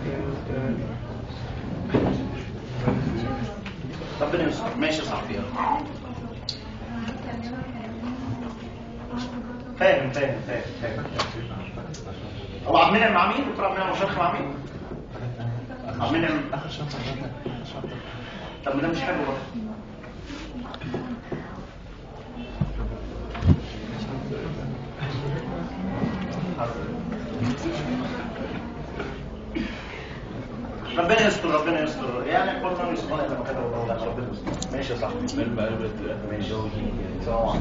ربنا يستر ماشي يا صاحبي يلا. فاهم فاهم فاهم فاهم هو عبد المنعم مع مين؟ دكتور عبد المنعم مشرخ مع مين؟ عبد المنعم اخر شهر طب ما ده مش حلو برضه ربنا يستر ربنا يستر يعني كل ما يسمعنا لما كده والله ربنا يستر ماشي يا صاحبي ماشي سلام عليكم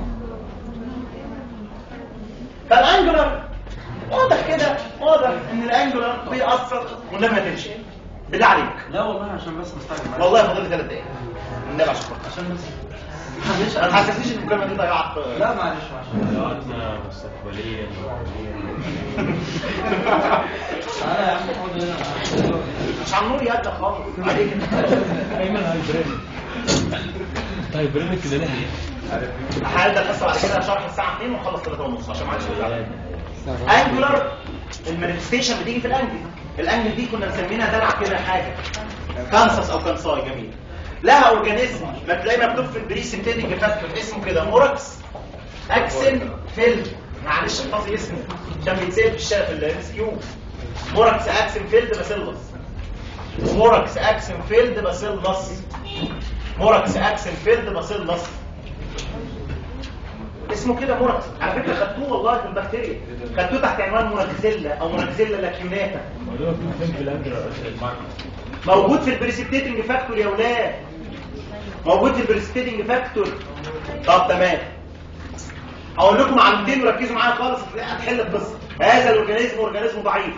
فالانجلر واضح كده واضح ان الانجلر بيأثر والنبي ما تمشي بالله عليك لا والله عشان بس مستعجل والله فاضل لي ثلاث دقايق النبي عشان خاطر. عشان بس معلش انا ما حسسنيش ان المكالمه دي ضيعت لا معلش عشان قعدنا مستقبليا انا يا عم اقعد هنا مش على النور يدك خالص عليك ايمن هايبرين هايبرين كده ليه هبدا الحصه بعد كده شرح الساعه 2 ونخلص 3 ونص عشان ما حدش يزعل انجلر المانيفستيشن بتيجي في الانجل الانجل دي كنا مسمينها دلع كده حاجه كانسس او كانساي جميل لها اورجانيزم ما تلاقي مكتوب في البري سنتيتنج فاكتور اسمه كده موركس اكسن فيلد معلش احفظي اسمه عشان بيتسال في الشارع في الام كيو موركس اكسن فيلد باسيلس موركس اكسن فيلد باسيلس موركس اكسن فيلد باسيلس اسمه كده موركس على فكره خدتوه والله في البكتيريا خدتوه تحت عنوان موركزيلا او موركزيلا لاكيوناتا موضوع في فين في الانجل المعنى موجود في البريسبتيتنج فاكتور يا ولاد موجود في البريسبتيتنج فاكتور طب تمام هقول لكم معلومتين وركزوا معايا خالص هتحل القصه هذا الاورجانيزم اورجانيزم ضعيف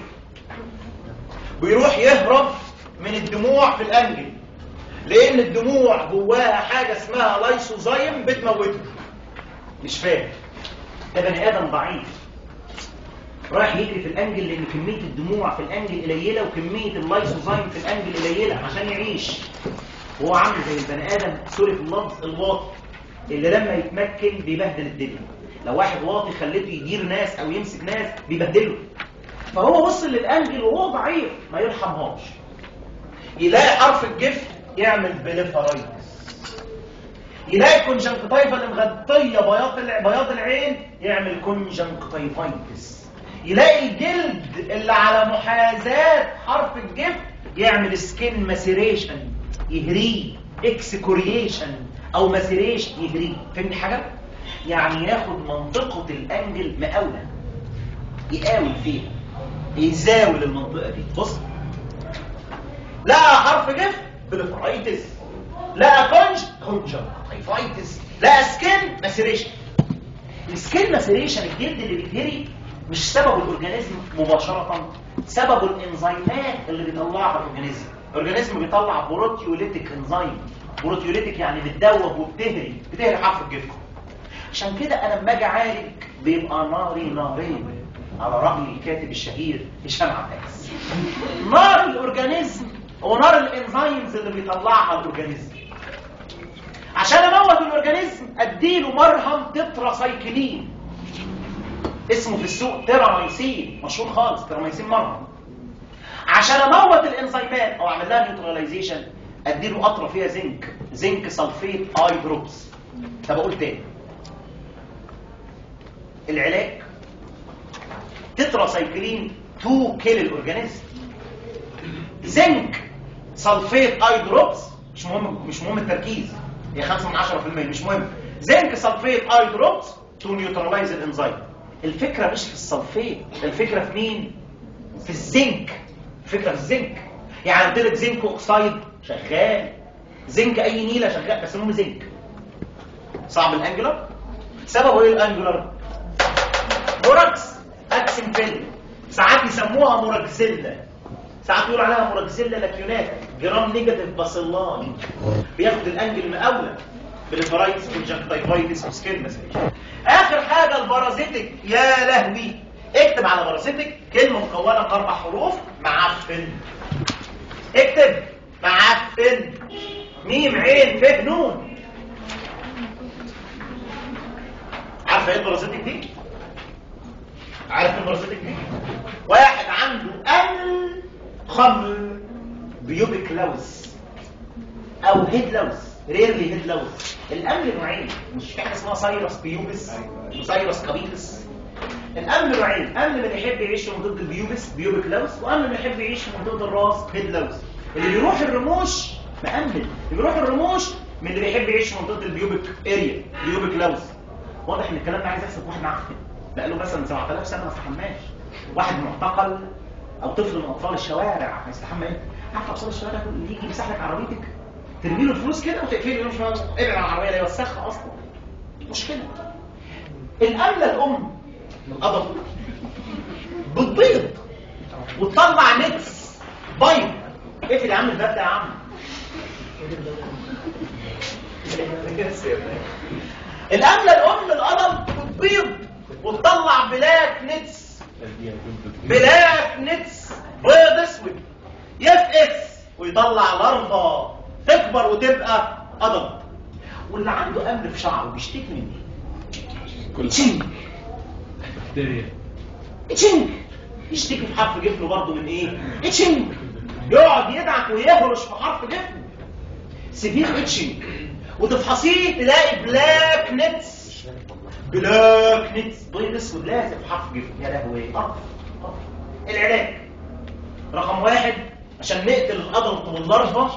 بيروح يهرب من الدموع في الانجل لان الدموع جواها حاجه اسمها لايسوزايم بتموته مش فاهم ده بني ادم ضعيف رايح يجري في الانجل لان كميه الدموع في الانجل قليله وكميه اللايسوزايم في الانجل قليله عشان يعيش وهو عامل زي البني ادم سوري في اللفظ الواطي اللي لما يتمكن بيبهدل الدنيا لو واحد واطي خليته يدير ناس او يمسك ناس بيبهدله فهو وصل للانجل وهو ضعيف ما يرحمهاش يلاقي حرف الجف يعمل بليفرايتس يلاقي كونجنكتيفا اللي مغطيه بياض الع- بياض العين يعمل كونجنكتيفايتس يلاقي الجلد اللي على محاذاه حرف الجف يعمل سكين ماسيريشن يهريه اكسكوريشن او ماسيريشن يهريه فهمت حاجه يعني ياخد منطقه الانجل مقاوله يقاول فيها يزاول المنطقه دي بص لقى حرف جف بليفرايتس لقى كونج كونجكتيفايتس لقى سكين ماسيريشن السكين ماسيريشن الجلد اللي بيتهري مش سببه الاورجانيزم مباشره سببه الانزيمات اللي بيطلعها الاورجانيزم الاورجانيزم بيطلع بروتيوليتيك انزيم بروتيوليتيك يعني بتدوب وبتهري بتهري حرف الجف عشان كده انا لما اجي اعالج بيبقى ناري نارين على راي الكاتب الشهير هشام عباس نار الاورجانيزم هو نار الانزيمز اللي بيطلعها الاورجانيزم عشان اموت الاورجانيزم اديله مرهم تتراسايكلين اسمه في السوق تيراميسين مشهور خالص تيراميسين مرهم عشان اموت الانزيمات او اعمل لها نيوتراليزيشن اديله قطره فيها زنك زنك سلفيت اي دروبس طب اقول تاني العلاج تتراسايكلين تو كيل الاورجانيزم زنك سلفيت اي دروبس مش مهم مش مهم التركيز هي 5 من 10% مش مهم زنك سلفيت اي دروبس تو نيوتراليز الانزيم الفكره مش في السلفيت الفكره في مين في الزنك الفكره في الزنك يعني قلت لك زنك اوكسايد شغال زنك اي نيله شغال بس المهم زنك صعب الانجلر سببه ايه الانجلر بوراكس اكسن فيل ساعات يسموها موراكسيلا ساعات يقول عليها موراكسيلا لاكيوناتا جرام نيجاتيف باسيلاني بياخد الانجل مقاوله بالفرايتس والجنكتايفايتس وسكين مسيج اخر حاجه البارازيتك يا لهوي اكتب على بارازيتك كلمه مكونه من اربع حروف معفن اكتب معفن ميم عين ف نون عارفه ايه البارازيتك دي عارف البارازيتك دي واحد عنده امل خمر بيوبك لوز او هيد لوز ريرلي هيد لوز الامل نوعين مش في حاجه اسمها سايروس بيوبس وسايروس كابيتس الامل نوعين امل من يحب يعيش من ضد البيوبس بيوبك لوز وامل من يحب يعيش من ضد الراس هيد لوز اللي بيروح الرموش مأمل اللي بيروح الرموش من اللي بيحب يعيش من ضد البيوبك اريا بيوبك لوز واضح ان الكلام ده عايز يحسب واحد معفن بقاله مثلا 7000 سنه ما استحماش واحد معتقل او طفل من اطفال الشوارع هيستحمى ايه عارف اطفال الشوارع دول اللي يجي يمسح لك عربيتك ترمي له الفلوس كده وتقفل له مش ابعد عن العربيه لا يوسخها اصلا مشكله الامله الام القدم بتبيض وتطلع نتس بيض اقفل يا عم الباب ده يا عم الامله الام القدم بتبيض وتطلع بلاك نتس بلاك نتس بيض اسود يفقس ويطلع لارفا تكبر وتبقى قدم واللي عنده امل في شعره بيشتكي من ايه؟ تشنج بكتيريا تشنج يشتكي في حرف جفنه برضه من ايه؟ تشنج يقعد يدعك ويهرش في حرف جفنه سيفير اتشنج وتفحصيه تلاقي بلاك نتس بلاك نتس بيض اسود لازق في حرف جفن يا لهوي قرف قرف. العلاج رقم واحد عشان نقتل الادلت واللارفا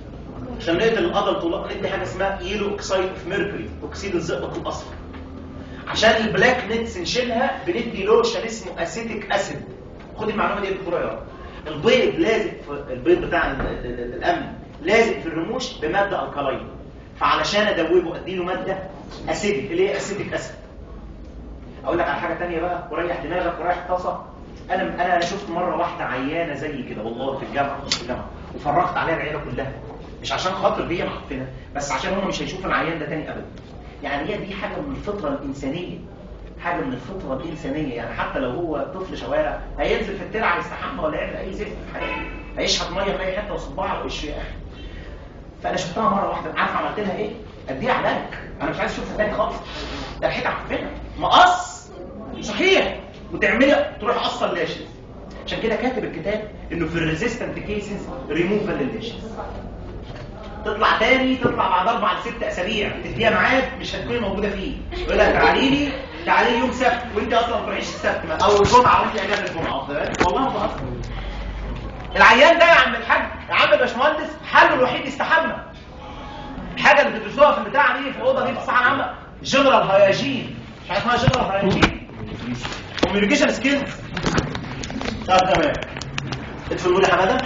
عشان نقتل الادلت واللارفا ندي حاجه اسمها ايلو اوكسايد اوف ميركوري اكسيد الزئبق الاصفر عشان البلاك نتس نشيلها بندي لوشن اسمه اسيتيك اسيد خد المعلومه دي دكتور يا البيض لازق في البيض بتاع ال- ال- ال- الامن لازق في الرموش بماده الكلاين فعلشان ادوبه اديله ماده اسيدك اللي هي اسيتيك اسيد اقول لك على حاجه تانية بقى وريح دماغك وريح طاسه انا انا شفت مره واحده عيانه زي كده والله في الجامعه في الجامعه وفرغت عليها العيله كلها مش عشان خاطر بيا معفنه بس عشان هم مش هيشوفوا العيان ده تاني ابدا يعني هي دي حاجه من الفطره الانسانيه حاجه من الفطره الانسانيه يعني حتى لو هو طفل شوارع هينزل في الترعه يستحمى ولا يعمل اي زفت في حياته هيشحط ميه في اي حته وصباعه على وشه يا اخي فانا شفتها مره واحده عارف عملت لها ايه اديها علاج انا مش عايز اشوفها تاني خالص ده ريحتها عفنه مقص صحيح وتعملي تروح قصه اللاشز عشان كده كاتب الكتاب انه في الريزيستنت كيسز ريموفال اللاشز تطلع تاني تطلع بعد اربع لست اسابيع تديها ميعاد مش هتكوني موجوده فيه يقول لك تعالي لي تعالي لي يوم سبت وانت اصلا ما بتروحيش السبت ما- او الجمعه وانت اجازه الجمعه واخد بالك؟ والله ما بهزر العيان ده يا عم الحاج يا عم الباشمهندس حله الوحيد يستحمى الحاجه اللي بتدرسوها في البتاعه دي في الاوضه دي في الصحه العامه جنرال هياجين مش عارف اسمها جنرال هياجين كوميونيكيشن سكيلز طب تمام ادخلوا لي حماده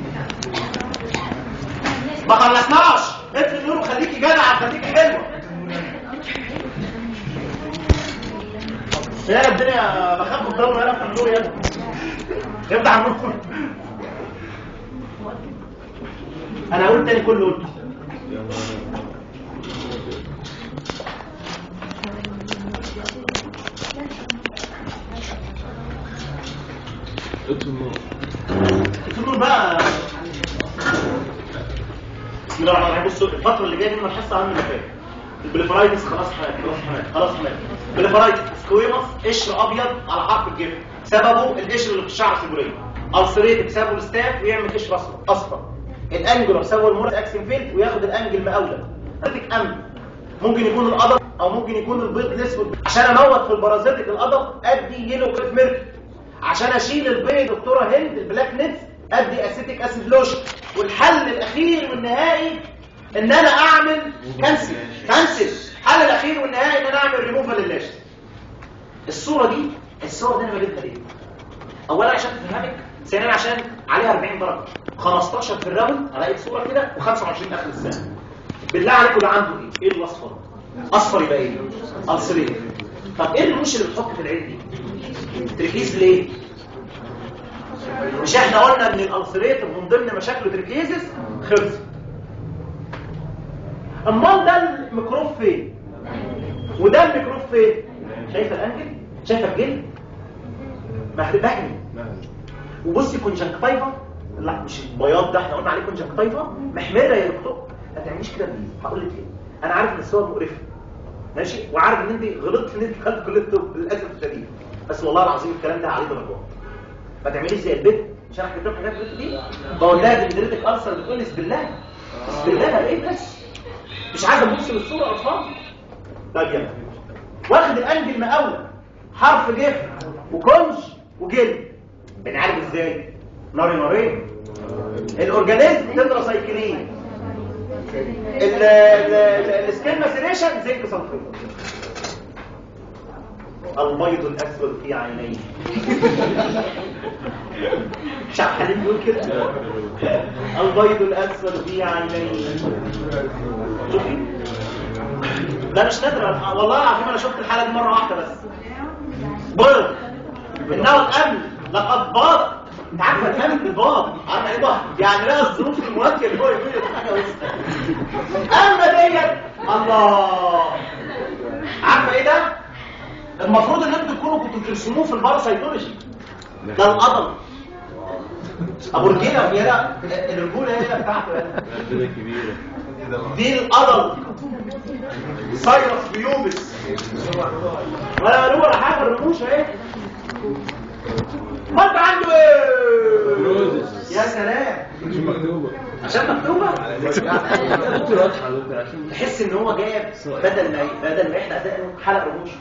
ما خلصناش اطفي النور وخليكي جدعه وخليكي حلوه يا الدنيا بخاف من الضوء انا في النور يا ابني افتح النور انا هقول تاني كله قلته اطفي النور اطفي النور بقى بسم الله الرحمن الرحيم بصوا الفتره اللي جايه دي من الحصه اهم من اللي فاتت البليفرايتس خلاص حماد خلاص حماد خلاص حماد البليفرايتس سكويموس قشر ابيض على حرف الجبن سببه القشر اللي في الشعر السيبوريه السريتك سببه الستاف ويعمل قشر اصفر اصفر الانجلر سببه المورس اكسن فيلد وياخد الانجل مقاوله اديك امن ممكن يكون القدر او ممكن يكون البيض الاسود عشان اموت في البارازيتك القدر ادي يلو كريف ميرك عشان اشيل البيض دكتوره هند البلاك نتس ادي اسيتيك اسيد لوشن والحل الاخير والنهائي ان انا اعمل كنسل كنسل الحل الاخير والنهائي ان انا اعمل ريموفال للاشن الصوره دي الصوره دي انا بجيبها ليه اولا عشان تفهمك ثانيا عشان عليها 40 درجه 15 في الراوند الاقي صوره كده و25 اخر السنه بالله عليكم ده عنده ايه ايه الاصفر اصفر يبقى ايه السرير طب ايه الرموش اللي بتحط في العين دي تركيز ليه مش احنا قلنا ان الالسريتر من ضمن مشاكله تركيزس خلص امال ده الميكروب فين وده الميكروب فين شايفه الانجل شايفه الجلد بحري وبصي كونجكتيفا لا مش البياض ده احنا قلنا عليه كونجكتيفا محمره يا دكتور ما تعمليش كده بليز هقول لك ليه انا عارف ان الصور مقرفه ماشي وعارف ان انت غلطت ان انت دخلت كليه الطب للاسف الشديد بس والله العظيم الكلام ده عليه درجات ما تعمليش زي البيت مش انا حكيت لكم حاجات البيت دي بقول لها دي مديرتك ارسل بتقول لي بسم الله بسم الله ايه بس مش عايز ابص للصوره اصلا طيب يلا واخد الانجل مقاوله حرف جف وكنج وجلد بنعالج ازاي ناري نارين الاورجانيزم تتراسايكلين السكين ماسيريشن زنك سلفيت البيض الاسود في عينيه مش عارف حليم بيقول كده البيض الاسود في عينيه شوفي لا مش نادر والله العظيم انا شفت الحاله دي مره واحده بس بيض انه الامن لقد باض انت عارفه الامن باض عارفه ايه باض يعني لقى الظروف المواجهه اللي هو يقول لك حاجه بس اما ديت الله عارفه ايه ده المفروض ان انتوا تكونوا كنتوا بترسموه في الباراسايتولوجي ده القدم ابو رجيله وهنا الرجوله هنا بتاعته هنا. الدنيا كبيرة دي القدم سايرس بيوبس ولا نور حاجه الرموش اهي ما انت عنده ايه بروزس. يا سلام مش مكتوبة عشان مكتوبه دكتور واضحة دكتور عشان تحس ان هو جايب بدل ما بدل ما احنا دقنه حلق رموش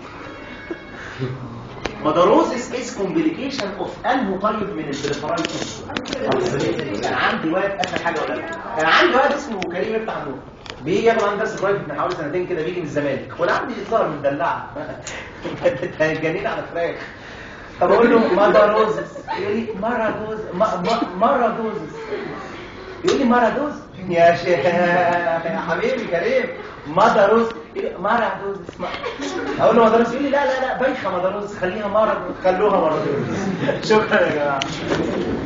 مدروسس از كومبليكيشن اوف انهو طيب من البريفرايتس كان عندي واد اخر حاجه ولا كان عندي واد اسمه كريم يفتح النور بيجي ياخد هندسه برايفت من حوالي سنتين كده بيجي من الزمالك وانا عندي الظاهر مدلعه هتجنين على فراخ طب اقول له ماراdosis يقول لي مارادوز مارادوزس يقول لي مارادوز يا شيخ يا حبيبي كريم مادروز مارادوز اقول له مادروز يقول لي لا لا لا بايخه مادروز خليها مارادوز خلوها مارادوز شكرا يا جماعه